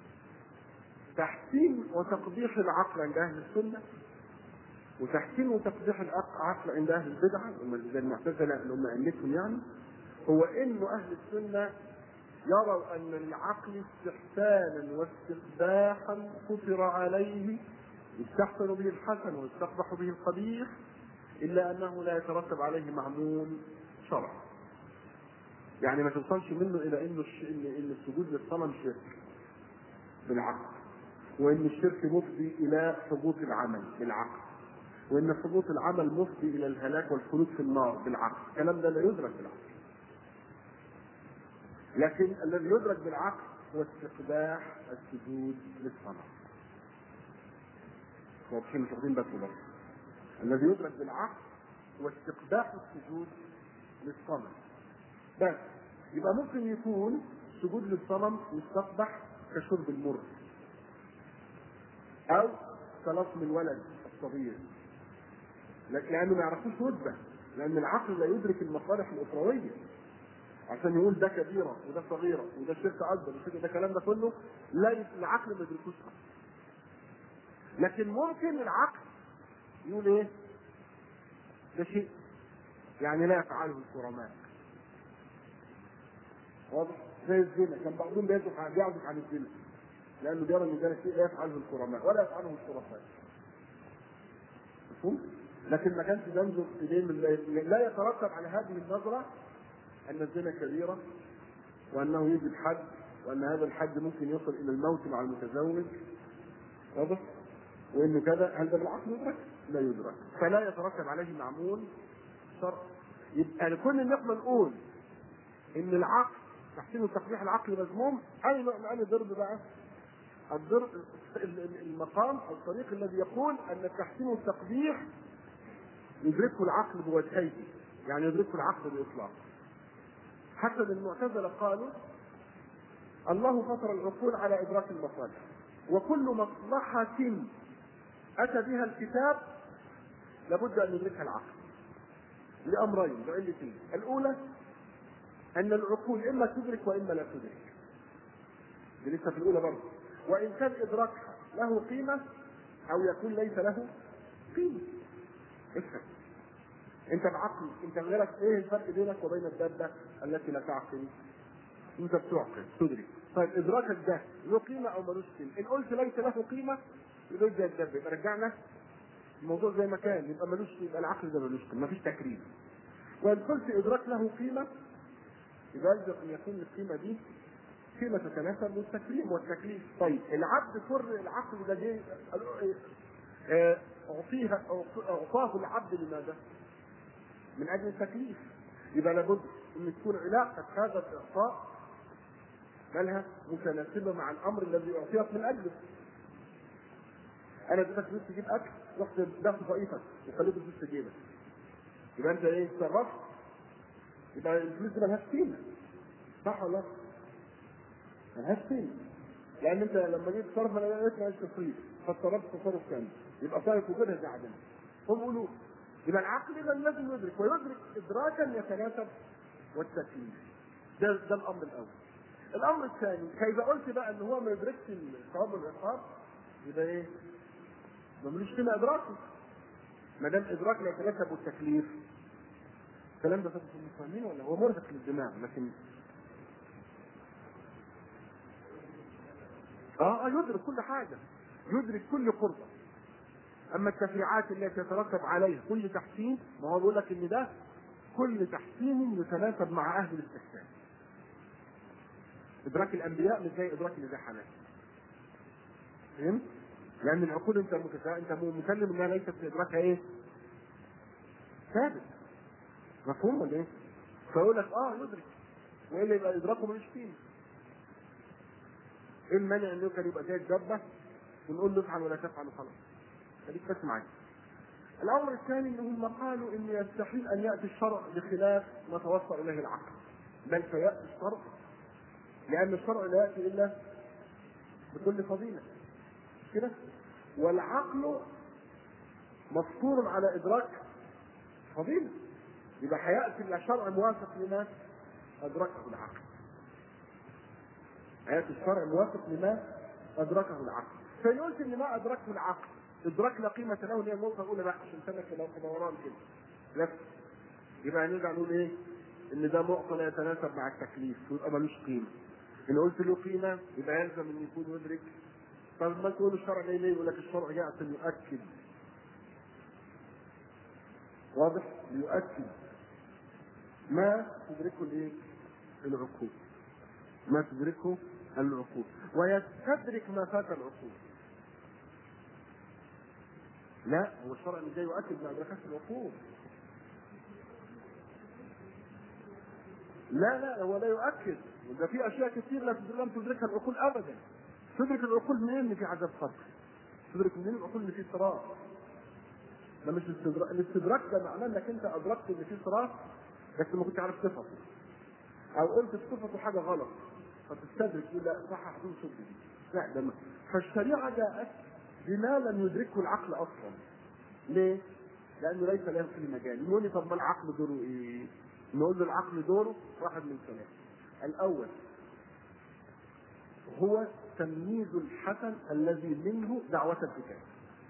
تحسين وتقبيح العقل عند اهل السنه وتحسين وتقبيح العقل عند اهل البدعه هم زي المعتزله اللي هم ائمتهم يعني هو انه اهل السنه يروا ان العقل استحسانا واستقباحا فطر عليه يستحسن به الحسن ويستقبح به القبيح الا انه لا يترتب عليه معمول شرع يعني ما توصلش منه الى انه الش... ان ان السجود للصنم شرك بالعقل وان الشرك مفضي الى حبوط العمل بالعقل وان حبوط العمل مفضي الى الهلاك والخلود في النار بالعقل الكلام ده لا يدرك بالعقل لكن الذي يدرك بالعقل هو استقباح السجود للصنم واضحين مش واخدين بالكم بس الذي يدرك بالعقل هو استقباح السجود للصنم بس يبقى ممكن يكون السجود للصنم يستقبح كشرب المر او كلطم الولد الصغير لانه ما يعرفوش رتبه لان العقل لا يدرك المصالح الاخرويه عشان يقول ده كبيره وده صغيره وده شرك اكبر وده الكلام ده كله لا ي- العقل ما يدركوش أصلاً. لكن ممكن العقل يقول ايه؟ ده شيء يعني لا يفعله الكرماء واضح؟ زي الزنا كان بعضهم بيعزف عن بيعزف عن الزنا لانه بيرى ان ده شيء لا يفعله الكرماء ولا يفعله الشرفاء مفهوم؟ لكن ما كانش ينظر اليه من لا يترتب على هذه النظره ان الزنا كبيره وانه يوجد حد وان هذا الحد ممكن يصل الى الموت مع المتزوج واضح؟ وانه كذا هل ده بالعقل يدرك؟ لا يدرك فلا يترتب عليه معمول شرع يبقى لكل ان احنا نقول ان العقل تحسين وتقبيح العقل مذموم اي نوع من انواع الضرب بقى؟ الضرب المقام او الطريق الذي يقول ان التحسين والتقبيح يدركه العقل بوجهيه يعني يدركه العقل باطلاق حتى المعتزله قالوا الله فطر العقول على ادراك المصالح وكل مصلحه اتى بها الكتاب لابد ان يدركها العقل لامرين لعلتين الاولى ان العقول اما تدرك واما لا تدرك دي لسه في الاولى برضه وان كان ادراكها له قيمه او يكون ليس له قيمه افهم انت بعقل انت غيرك ايه الفرق بينك وبين الدابه التي لا تعقل انت بتعقل تدرك طيب ادراكك ده له قيمه او ملوش قيمه ان قلت ليس له قيمه يبقى زي الدابه يبقى رجعنا الموضوع زي ما كان يبقى ملوش يبقى العقل ده ملوش قيمه مفيش تكريم وان قلت ادراك له قيمه يبقى يجب ان يكون القيمه دي قيمه تتناسب بالتكريم والتكليف طيب العبد سر العقل ده جه آه، اعطيها اعطاه العبد لماذا؟ من اجل التكليف يبقى لابد ان تكون علاقه هذا الاعطاء مالها متناسبه مع الامر الذي اعطيت من اجله انا اديتك فلوس تجيب اكل رحت دخل طائفك وخليت الفلوس في جيبك يبقى انت ايه تصرفت يبقى الفلوس دي ملهاش قيمه صح ولا لا؟ ملهاش قيمه لان انت لما جيت تصرف انا لقيت مالهاش تصريف فاضطربت تصرف كامل يبقى صارف وجودها زي عدمها هم يقولوا يبقى العقل اذا لازم يدرك ويدرك ادراكا يتناسب والتكليف ده ده الامر الاول الامر الثاني فاذا قلت بقى ان هو ما يدركش الثواب والعقاب يبقى ايه؟ ما ملوش قيمه ادراكه ما دام ادراك لا يتناسب والتكليف الكلام ده فاهم فاهمين ولا هو مرهق للدماغ لكن اه اه يدرك كل حاجه يدرك كل قربه اما التفريعات التي يترتب عليها كل تحسين ما هو بيقول لك ان ده كل تحسين يتناسب مع اهل الاستحسان ادراك الانبياء مش زي ادراك الازاحمات فهمت؟ لان العقول انت متسا... انت مسلم انها ليست في ادراكها ايه؟ ثابت مفهوم ولا ايه؟ فيقول لك اه يدرك والا يبقى ادراكه ملوش قيمه ايه المانع انه كان يبقى زي الدبه ونقول له افعل ولا تفعل وخلاص خليك بس معايا الامر الثاني انهم قالوا ان يستحيل ان ياتي الشرع بخلاف ما توصل اليه العقل بل سياتي الشرع لان الشرع لا ياتي الا بكل فضيله مش كده والعقل مفطور على ادراك فضيله يبقى هياتي الشرع موافق لما ادركه العقل هياتي الشرع موافق لما ادركه العقل فان قلت ان ما ادركه العقل ادراك لا قيمه له هي النقطه الاولى بقى عشان سنك لو دوران كده لا يبقى نرجع نقول ايه ان ده معطى لا يتناسب مع التكليف ويبقى ملوش قيمه ان قلت له قيمه يبقى يلزم ان يكون يدرك طب ما تقول الشرع ليه ليه يقول لك الشرع جاء عشان يؤكد واضح ليؤكد ما تدركه الايه العقول ما تدركه العقول ويستدرك ما فات العقول لا هو الشرع مش جاي يؤكد ما ادركتش العقول لا لا هو لا يؤكد وده في اشياء كثير لا تدرك لم تدركها العقول ابدا تدرك العقول منين ان في عذاب قبر تدرك منين العقول ان في صراط ده مش استدراك الاستدراك ده معناه انك انت ادركت ان في صراط بس ما كنتش عارف صفته او قلت في صفته حاجه غلط فتستدرك تقول لا صح حدود شبه دي لا ده ما. فالشريعه جاءت بما لم يدركه العقل اصلا ليه؟ لانه ليس له في مجال يقول لي طب ما العقل دوره ايه؟ نقول له العقل دوره واحد من ثلاثه الاول هو تمييز الحسن الذي منه دعوة الكتاب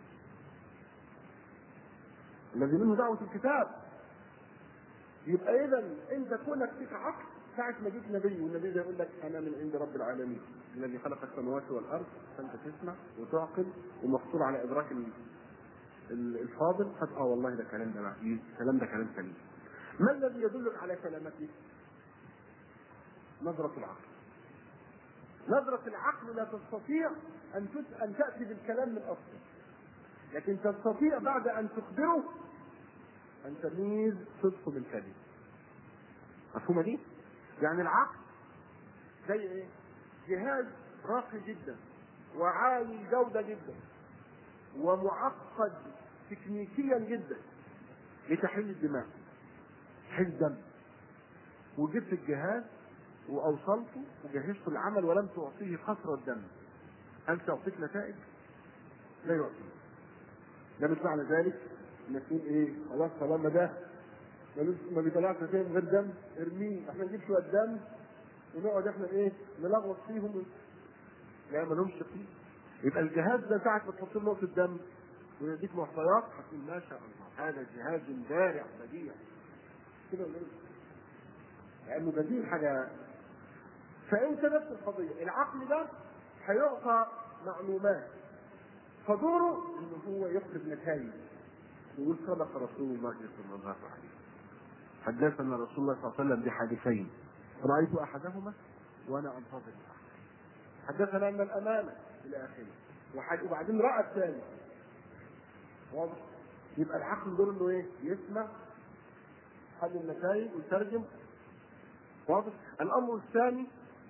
الذي منه دعوة الكتاب يبقى إذا أنت كونك فيك عقل ساعة ما جيت نبي والنبي ده يقول لك أنا من عند رب العالمين الذي خلق السماوات والأرض فأنت تسمع وتعقل ومقصور على إدراك ال- ال- الفاضل قد اه والله ده كلام ده معقول الكلام ده كلام سليم ما الذي يدلك على سلامته؟ نظرة العقل نظرة العقل لا تستطيع أن تس- أن تأتي بالكلام من أصله لكن تستطيع بعد أن تخبره أن تميز صدقه من كذب مفهومة دي؟ يعني العقل زي إيه؟ جهاز راقي جدا وعالي الجودة جدا ومعقد تكنيكيا جدا لتحليل الدماغ تحليل الدم وجبت الجهاز واوصلته وجهزت العمل ولم تعطيه قطره الدم هل تعطيك نتائج؟ لا يعطيك ده مش معنى ذلك انك تقول ايه خلاص طالما ده ملوش- ما بيطلعش نتائج من غير دم ارميه احنا نجيب شويه دم ونقعد احنا ايه نلغوص فيهم لا ما لهمش فيه يبقى الجهاز ده ساعة ما تحط له نقطة دم ويديك محتويات هتقول ما شاء الله هذا جهاز بارع بديع كده ولا إيه؟ لانه بديل حاجه فانت نفس القضيه العقل ده هيعطى معلومات فدوره ان هو يخرج نتائج يقول صدق رسول الله صلى الله عليه وسلم حدثنا رسول الله صلى الله عليه وسلم بحادثين رايت احدهما وانا انتظر الاخر حدثنا ان الامانه الى اخره وحد- وبعدين راى الثاني واضح يبقى العقل دور انه ايه يسمع حل النتائج ويترجم واضح الامر الثاني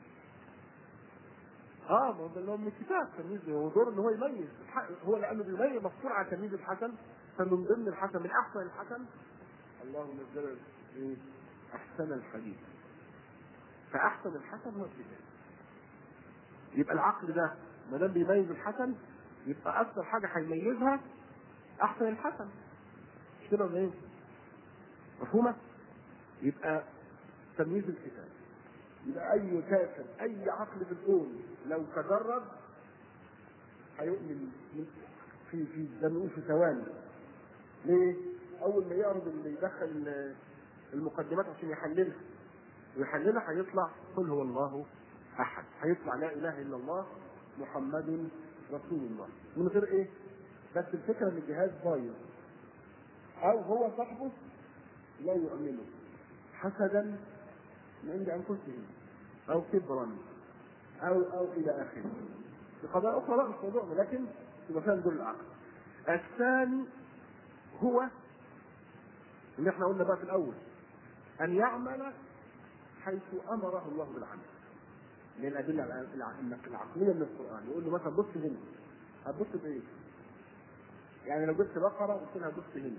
اه ما هو ده اللي هو من الكتاب تمييز هو دور ان هو يميز الح- هو لانه بيميز مفصول على تمييز الحسن فمن ضمن الحسن من احسن الحسن الله نزل ايه احسن الحديث فاحسن الحسن هو الكتاب يبقى العقل ده ما دام بيميز الحسن يبقى اكثر حاجه هيميزها احسن الحسن مش كده ولا ايه؟ مفهومه؟ يبقى تمييز الكتاب يبقى اي كافر اي عقل في الكون لو تجرد هيؤمن من- في في زي ما نقول في ثواني ليه؟ اول ما يعرض اللي يدخل المقدمات عشان يحللها ويحللها هيطلع قل هو الله احد هيطلع لا اله الا الله محمد رسول الله من غير ايه؟ بس الفكره ان الجهاز بايظ او هو صاحبه لا يؤمنه حسدا من عند انفسهم او كبرا او او الى اخره بقضايا اخرى لا مش موضوعنا لكن يبقى فيها دور العقل الثاني هو اللي احنا قلنا بقى في الاول ان يعمل حيث امره الله بالعمل من الادله الع- الع- العقليه من القران يقول له مثلا بص هنا هتبص بايه؟ يعني لو جبت بقره قلت لها بص هنا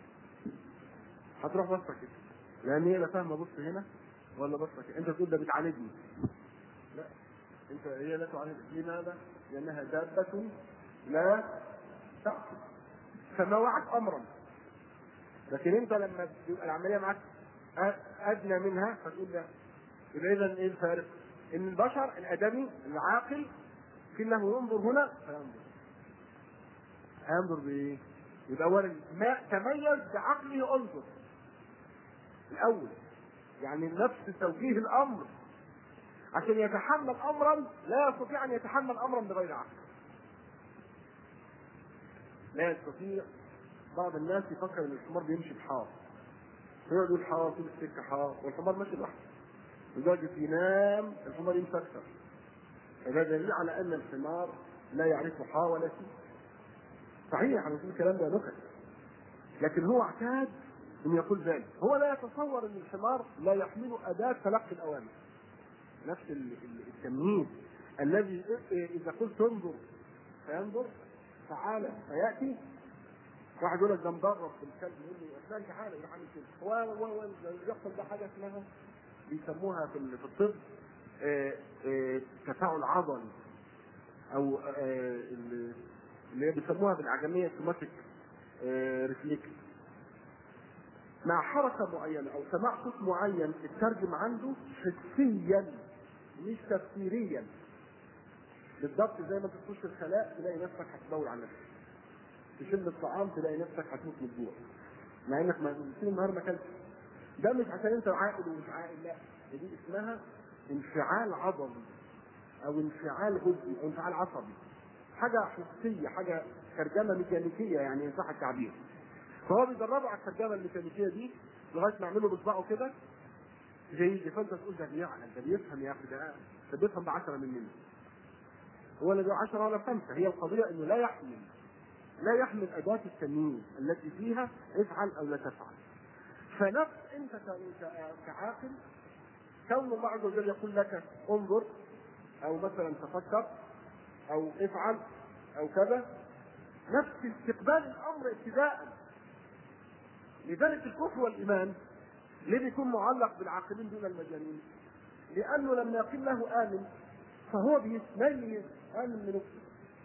هتروح بصه كده لان هي لا فاهمه بص هنا ولا بصه كده انت تقول ده بتعالجني لا انت هي لا تعالج لماذا؟ لانها دابه لا تعقل فما وعد امرا لكن انت لما تبقى العمليه معاك أ- ادنى منها فتقول لا يبقى اذا ايه الفارق؟ ان البشر الادمي العاقل كله ينظر هنا فينظر هينظر بايه؟ يبقى اولا ما تميز بعقله انظر الاول يعني نفس توجيه الامر عشان يتحمل امرا لا يستطيع ان يتحمل امرا بغير عقل لا يستطيع بعض الناس يفكر ان الحمار بيمشي بحار يقعد يقول حار طول السكه حار والحمار ماشي لوحده لدرجه ينام الحمار يمشي اكثر فده دليل على ان الحمار لا يعرف حار ولا شيء صحيح انا بقول الكلام ده نكت لكن هو اعتاد ان يقول ذلك هو لا يتصور ان الحمار لا يحمل اداه تلقي الاوامر نفس ال- ال- التمييز الذي اذا قلت انظر فينظر تعالى فياتي واحد يقول لك ده مدرب في الكلب يقول لي فلان تعالى يروح عامل كده هو هو هو اللي بيحصل ده حاجه اسمها بيسموها في ال- في الطب آه، آه، تفاعل عضلي او آه، اللي اللي هي بيسموها بالاعجميه سوماتيك ريفليكس مع حركه معينه او سماع صوت معين الترجم عنده حسيا مش تفسيريا بالضبط زي ما انت تخش الخلاء تلاقي نفسك هتدور على نفسك تشم الطعام تلاقي نفسك هتموت من الجوع مع انك ما طول النهار ما اكلتش ده مش عشان انت عاقل ومش عاقل لا دي اسمها انفعال عضلي او انفعال غدي او انفعال عصبي حاجه حسيه حاجه ترجمه ميكانيكيه يعني ان صح التعبير فهو بيدربه على الترجمه الميكانيكيه دي لغايه ما يعمله بصباعه كده زي فانت تقول ده بيعقل ده بيفهم يا اخي ده ده بيفهم ب 10 مننا هو لا 10 ولا خمسه هي القضيه انه لا يحمل لا يحمل اداه التمييز التي فيها افعل او لا تفعل فنفس انت ك- ك- كعاقل كون الله عز وجل يقول لك انظر او مثلا تفكر او افعل او كذا نفس استقبال الامر ابتداء لذلك الكفر والايمان ليه بيكون معلق بالعاقلين دون المجانين؟ لانه لما يقول له امن فهو بيتميز امن من نفسه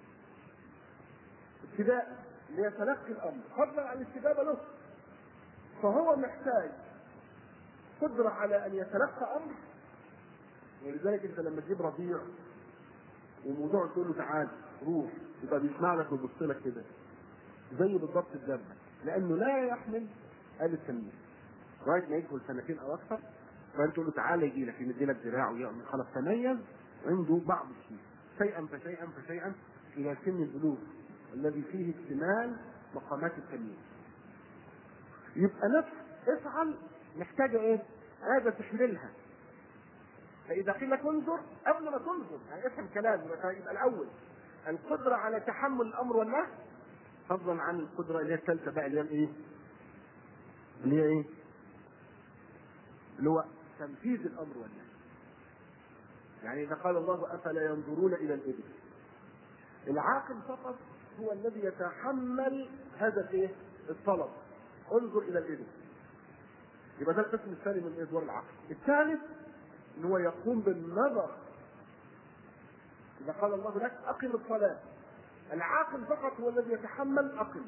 ابتداء ليتلقي الامر فضلا عن الاستجابه له فهو محتاج قدره على ان يتلقى امر ولذلك انت لما تجيب رضيع وموضوع تقول له تعال روح يبقى بيسمع لك ويبص لك كده زي بالضبط الدابه لانه لا يحمل آلة التمييز لغايه ما يدخل سنتين او اكثر فانت تقول له تعالى يجي لك يمد لك ذراعه ويعمل خلاص تميز عنده بعض الشيء شيئا فشيئا فشيئا الى سن البلوغ الذي فيه اكتمال مقامات التمييز يبقى نفس افعل محتاجه ايه؟ هذا تحملها فاذا قيل لك انظر قبل ما تنظر يعني افهم كلام يبقى يبقى الاول القدره على تحمل الامر والنهي فضلا عن القدره اللي هي الثالثه بقى اللي هي الايه؟ اللي هي ايه؟ اللي هو تنفيذ الامر والنهي. يعني اذا قال الله افلا ينظرون الى الابل. العاقل فقط هو الذي يتحمل هذا الايه؟ الطلب. انظر الى الابل. يبقى ده القسم الثاني من ادوار العقل. الثالث ان هو يقوم بالنظر. اذا قال الله لك اقم الصلاه. العاقل فقط هو الذي يتحمل اقم.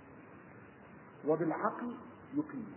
وبالعقل يقيم.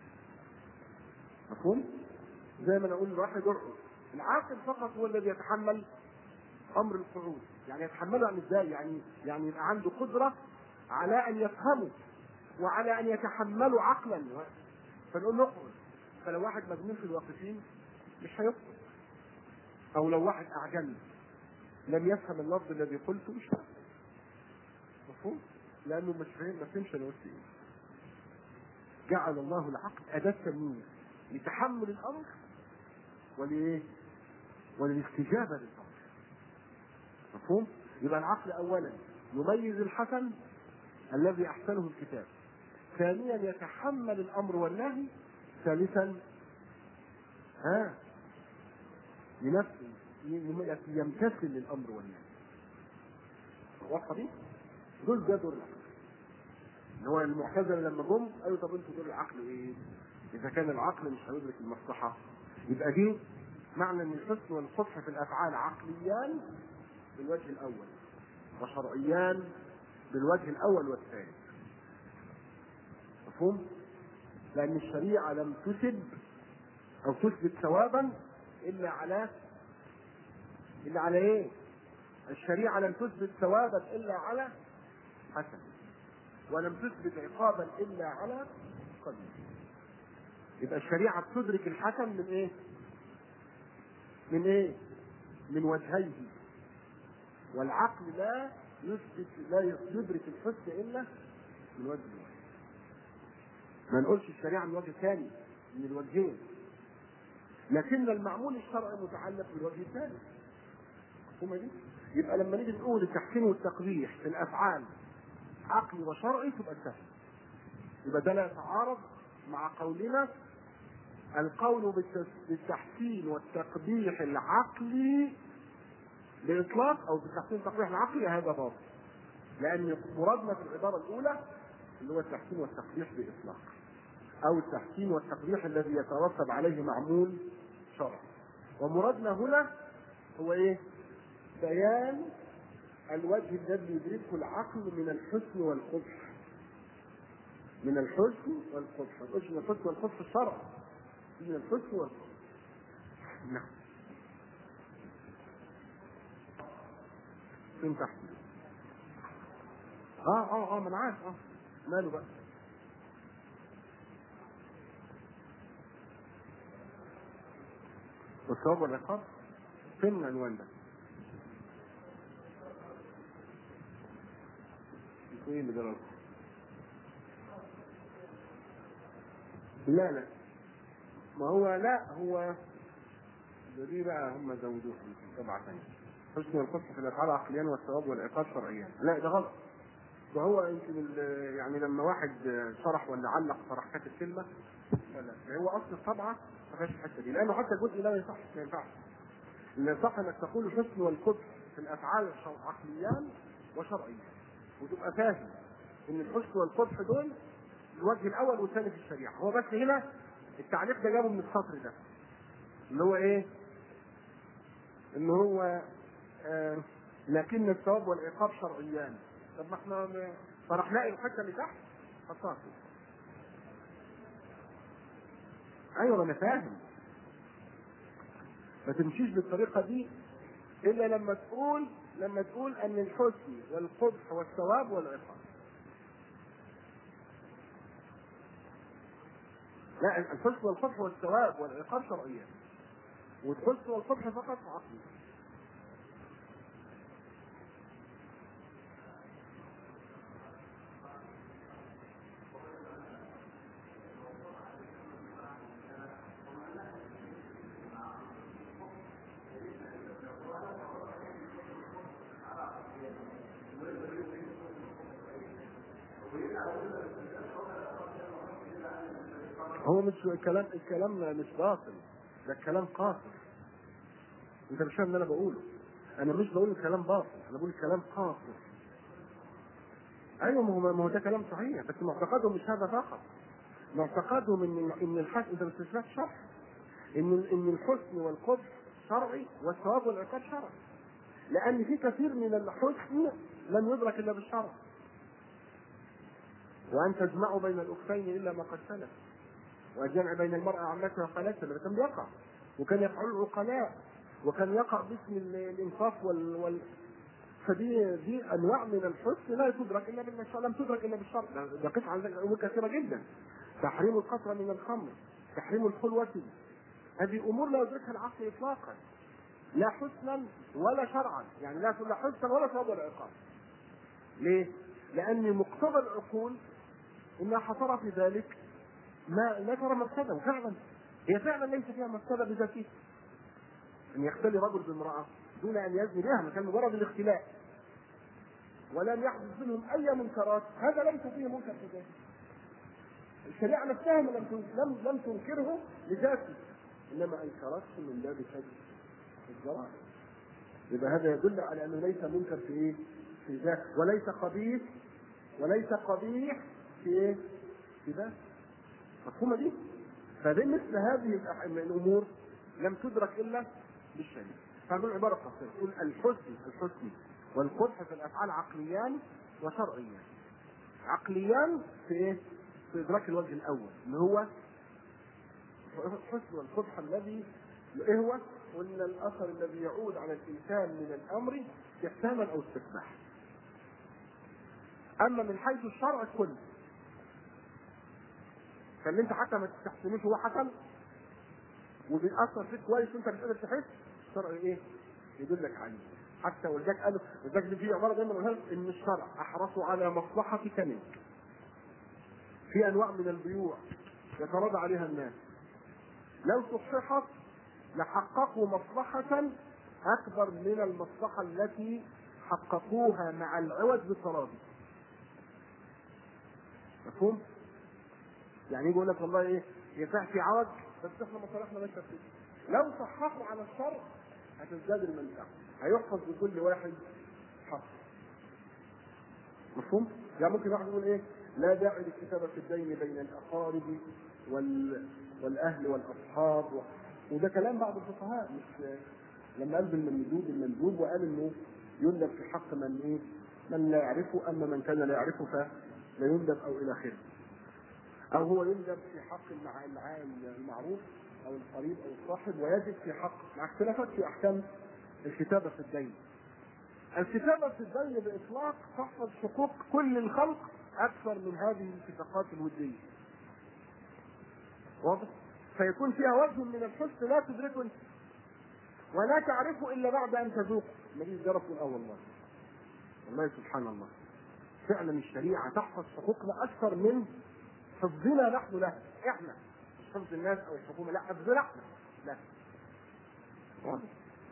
مفهوم؟ زي ما انا اقول لواحد ارقص العاقل فقط هو الذي يتحمل امر القعود يعني يتحمله يعني ازاي يعني يعني يبقى عنده قدره على ان يفهمه وعلى ان يتحمله عقلا فنقول له اقعد فلو واحد مجنون في الواقفين مش هيقعد او لو واحد اعجمي لم يفهم اللفظ الذي قلته مش هيقعد. مفهوم؟ لانه مش فاهم ما فهمش انا قلت ايه جعل الله العقل اداه تمييز لتحمل الامر ولايه؟ وللاستجابه للامر. مفهوم؟ يبقى العقل اولا يميز الحسن الذي احسنه الكتاب. ثانيا يتحمل الامر والنهي. ثالثا ها لنفسه يمتثل للامر والنهي. واضحه دي؟ دول ده دور العقل. اللي هو المعتزله لما جم قالوا طب انتوا دور العقل ايه؟ اذا كان العقل مش هيدرك المصلحه يبقى دي معنى ان الحسن والقبح في الافعال عقليان بالوجه الاول وشرعيان بالوجه الاول والثاني مفهوم؟ لان الشريعه لم تسب او تثبت ثوابا الا على الا على ايه؟ الشريعه لم تثبت ثوابا الا على حسن ولم تثبت عقابا الا على قبيح يبقى الشريعة بتدرك الحسن من ايه؟ من ايه؟ من وجهيه والعقل لا يثبت لا يدرك الحسن الا من وجه واحد. ما نقولش الشريعة من وجه ثاني من الوجهين لكن المعمول الشرعي متعلق بالوجه الثاني مفهومة دي؟ يبقى لما نيجي نقول التحسين والتقبيح في الافعال عقلي وشرعي تبقى سهل يبقى ده لا يتعارض مع قولنا القول بالتس- بالتحسين والتقبيح العقلي بإطلاق أو بالتحسين والتقبيح العقلي هذا باطل لأن مرادنا في العبارة الأولى اللي هو التحسين والتقبيح بإطلاق أو التحسين والتقبيح الذي يترتب عليه معمول شرعي ومرادنا هنا هو إيه؟ بيان الوجه الذي يدركه العقل من الحسن والقبح من الحسن والقبح الحسن والحسن والقبح الشرع من الحسن والقبح نعم فين تحت اه اه اه ما انا عارف اه ماله بقى والثواب والعقاب فين العنوان ده؟ ايه اللي جرى لا لا ما هو لا هو ده دي بقى هم زودوها يمكن طبعا ثانية حسن القصة في الافعال عقليا والثواب والعقاب شرعيا لا ده غلط ده هو يمكن ال- يعني لما واحد شرح ولا علق شرح كاتب كلمه ولا ده هو اصل الطبعه ما فيهاش الحته دي لانه حتى الجزء لا يصح ما ينفعش اللي يصح انك تقول الحسن والقبح في الافعال الشر- عقليان وشرعيا وتبقى فاهم ان الحسن والقبح دول الوجه الاول والثاني في الشريعه هو بس هنا التعليق ده جابه من السطر ده اللي هو ايه؟ ان هو آه لكن الثواب والعقاب شرعيان طب ما احنا م- فراح نلاقي الحته اللي تحت حطها فوق. ايوه انا فاهم ما تمشيش بالطريقه دي الا لما تقول لما تقول ان الحسن والقبح والثواب والعقاب لا الحسن والقبح والثواب والعقاب شرعيا والحسن والقبح فقط عقلي هو مش الكلام الكلام مش باطل ده الكلام قاصر انت مش فاهم اللي انا بقوله انا مش بقول الكلام باطل انا بقول الكلام قاصر ايوه ما هو ما هو ده كلام صحيح بس معتقدهم مش هذا فقط معتقدهم ان ان الحسن انت مش سمعت شرح ان ان الحسن والقبح شرعي والثواب والعقاب شرعي لان في كثير من الحسن لم يدرك الا بالشرع وان تجمعوا بين الاختين الا ما قد سلف والجمع بين المرأة عمتها وخالتها ده كان بيقع وكان يفعل العقلاء وكان يقع باسم ال- الانصاف وال, وال... فدي دي انواع من الحسن لا تدرك الا بالشرع لم تدرك الا بالشرع ده ده قطع عن ذلك امور كثيره جدا تحريم القطره من الخمر تحريم الخلوه هذه امور لا يدركها العقل اطلاقا لا حسنا ولا شرعا يعني لا لا حسنا ولا ثواب ولا عقاب ليه؟ لان مقتضى العقول انها حصر في ذلك ما لا ترى مفسده وفعلا هي فعلا ليس فيها مفسده بذاتها ان يختلي رجل بامراه دون ان يزني بها كان مجرد الاختلاء ولم يحدث منهم اي منكرات هذا ليس فيه منكر في ذاته الشريعه نفسها لم تن- لم لم تنكره لذاته انما انكرته من باب شد الجرائم يبقى هذا يدل على انه ليس منكر في ايه؟ في ذاته وليس قبيح وليس قبيح في ايه؟ في ذاته مفهومة دي؟ فدي مثل هذه الأح- الأمور لم تدرك إلا بالشريعة. فهنقول عبارة قصيرة تقول الحسن الحسن والقبح في الأفعال عقليان وشرعيان. عقليان في إيه؟ في إدراك الوجه الأول اللي هو الحسن والقبح الذي إيه هو؟ قلنا الأثر الذي يعود على الإنسان من الأمر استحسانا أو استقباحا. أما من حيث الشرع كله فاللي انت حتى ما تستحسنوش هو حصل وبيأثر فيك كويس وانت مش قادر تحس الشرع ايه؟ يدلك عليه حتى ولذلك قالوا ولذلك في عباره دايما بقولها لك ان الشرع احرص على مصلحتك منك في انواع من البيوع يتراضى عليها الناس لو صححت لحققوا مصلحة أكبر من المصلحة التي حققوها مع العوج بالتراضي. مفهوم؟ يعني يجي يقول لك والله ايه ينفع في عوج بس احنا مصالحنا ماشيه كده لو صححوا على الشرع هتزداد المنفعه هيحفظ لكل واحد حق مفهوم؟ يعني ممكن واحد يقول ايه؟ لا داعي للكتابه في الدين بين الاقارب وال... والاهل والاصحاب و... وده كلام بعض الفقهاء مش لما قال بالمندوب المندوب وقال انه يندب في حق من ايه؟ من لا يعرفه اما من كان لا يعرفه فلا يندب او الى اخره. او هو يندب في حق المع... المع... المعروف او القريب او الصاحب ويجب في حق مع اختلافات في احكام الكتابه في الدين. الكتابه في الدين باطلاق تحفظ حقوق كل الخلق اكثر من هذه الاتفاقات الوديه. واضح؟ فيكون فيها وجه من الحسن لا تدركه انت ولا تعرفه الا بعد ان تذوقه النبي جرب اه والله والله سبحان الله فعلا الشريعه تحفظ حقوقنا اكثر من حفظنا نحن لها احنا مش حفظ الناس او الحكومه لا حفظنا احنا لا واضح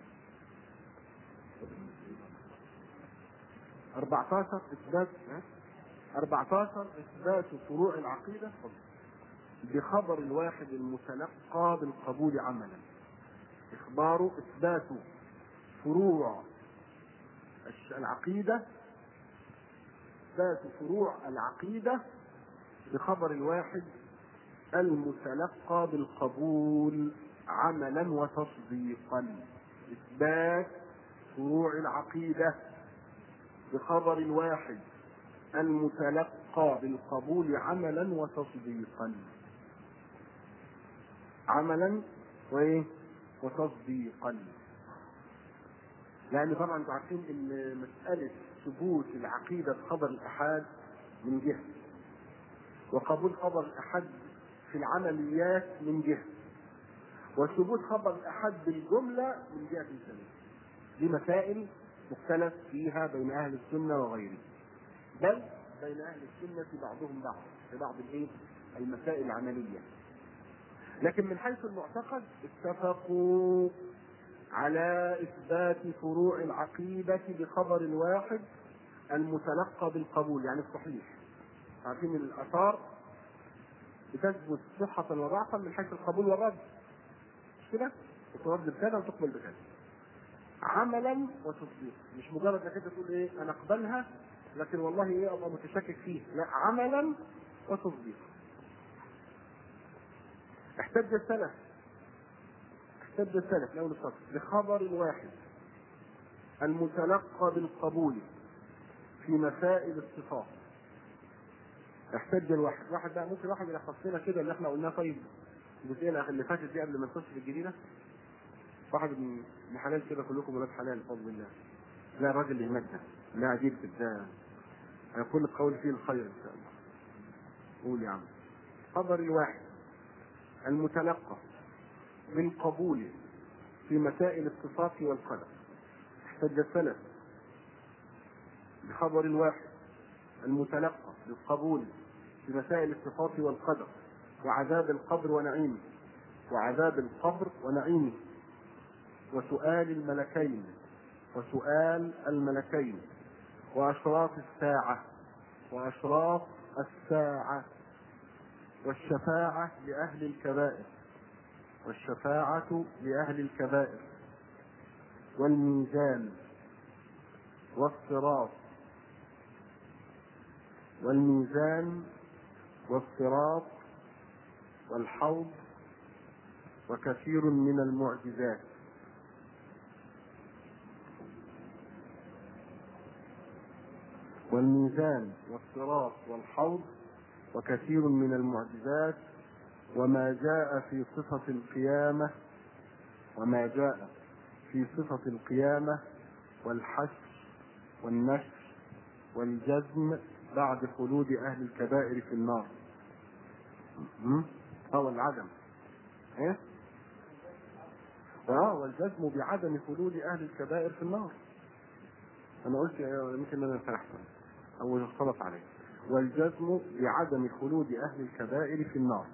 14 اثبات 14 اثبات فروع العقيده بخبر الواحد المتلقى بالقبول عملا اخبار اثبات فروع العقيده اثبات فروع العقيده بخبر الواحد المتلقى بالقبول عملا وتصديقا اثبات فروع العقيده بخبر الواحد المتلقى بالقبول عملا وتصديقا عملا وايه وتصديقا لان طبعا انتم عارفين ان مساله ثبوت العقيده بخبر الاحاد من جهه وقبول خبر الاحد في العمليات من جهه وثبوت خبر الاحد بالجمله من جهه ثانيه دي مسائل مختلف فيها بين اهل السنه وغيرهم بل بين اهل السنه بعضهم بعض في بعض الايه المسائل العمليه لكن من حيث المعتقد اتفقوا على اثبات فروع العقيده بخبر واحد المتلقى بالقبول يعني الصحيح عارفين الاثار بتثبت صحة وضعفا من حيث القبول والرد مش كده؟ ترد بكذا وتقبل بكذا عملا وتصديقا مش مجرد انك انت تقول ايه انا اقبلها لكن والله ايه ابقى متشكك فيه لا عملا وتصديقا احتج السلف احتج السلف لو الفصل بخبر واحد المتلقى بالقبول في مسائل الصفات احتج الواحد واحد بقى ممكن واحد يلخص لنا كده اللي احنا قلناه طيب الجزئيه اللي فاتت دي قبل ما نخش في الجديده واحد من حلال كده كلكم ولاد حلال بفضل الله لا الراجل اللي هناك ده لا عجيب ده هيكون القول فيه الخير ان شاء الله قول يا عم خبر الواحد المتلقى بالقبول في مسائل الصفات والقدر احتج السلف بخبر الواحد المتلقى بالقبول في مسائل الصفات والقدر وعذاب القبر ونعيمه وعذاب القبر ونعيمه وسؤال الملكين وسؤال الملكين وأشراط الساعة وأشراط الساعة والشفاعة لأهل الكبائر والشفاعة لأهل الكبائر والميزان والصراط والميزان والصراط والحوض وكثير من المعجزات والميزان والصراط والحوض وكثير من المعجزات وما جاء في صفة القيامة وما جاء في صفة القيامة والحشر والنشر والجزم بعد خلود أهل الكبائر في النار أو العدم إيه؟ اه والجزم بعدم خلود أهل الكبائر في النار أنا قلت يمكن أنا سرحت أو اختلط علي والجزم بعدم خلود أهل الكبائر في النار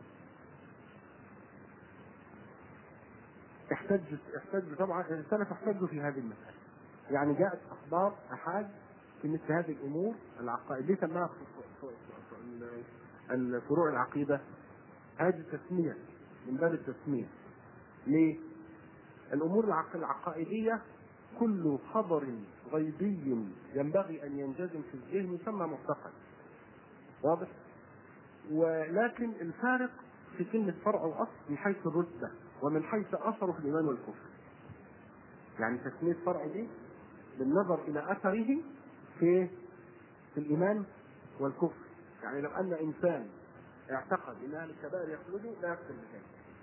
احتج احتج طبعا السلف احتجوا في هذه المسألة يعني جاءت أخبار أحاد في مثل هذه الأمور العقائد ليه سماها الفروع العقيدة هذه تسمية من باب التسميه ليه؟ الامور العق- العقائديه كل خبر غيبي ينبغي ان ينجزم في الذهن يسمى معتقد واضح؟ ولكن الفارق في كلمة فرع وأصل من حيث الرتبة ومن حيث أثره في الإيمان والكفر. يعني تسمية فرع دي بالنظر إلى أثره في في الإيمان والكفر. يعني لو أن إنسان اعتقد أن أهل الكبائر يخلدوا لا يكفر بشيء.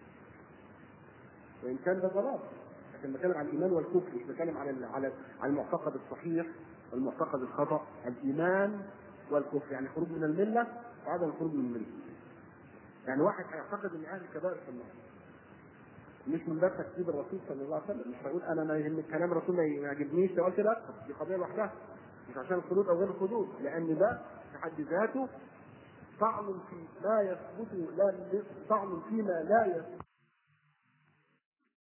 وإن كان ده ضلال. لكن بتكلم عن الإيمان والكفر مش بتكلم على على على المعتقد الصحيح والمعتقد الخطأ. الإيمان والكفر يعني خروج من الملة وعدم الخروج من الملة. يعني واحد هيعتقد ان اهل الكبائر في النار مش من باب تكذيب الرسول صلى الله عليه وسلم مش هيقول انا ما يهم كلام الرسول ما يعجبنيش لو قلت لا أكفر. دي قضيه لوحدها مش عشان الخلود او غير الخلود لان ده في حد ذاته طعن في ما يثبت لا طعن فيما لا يثبت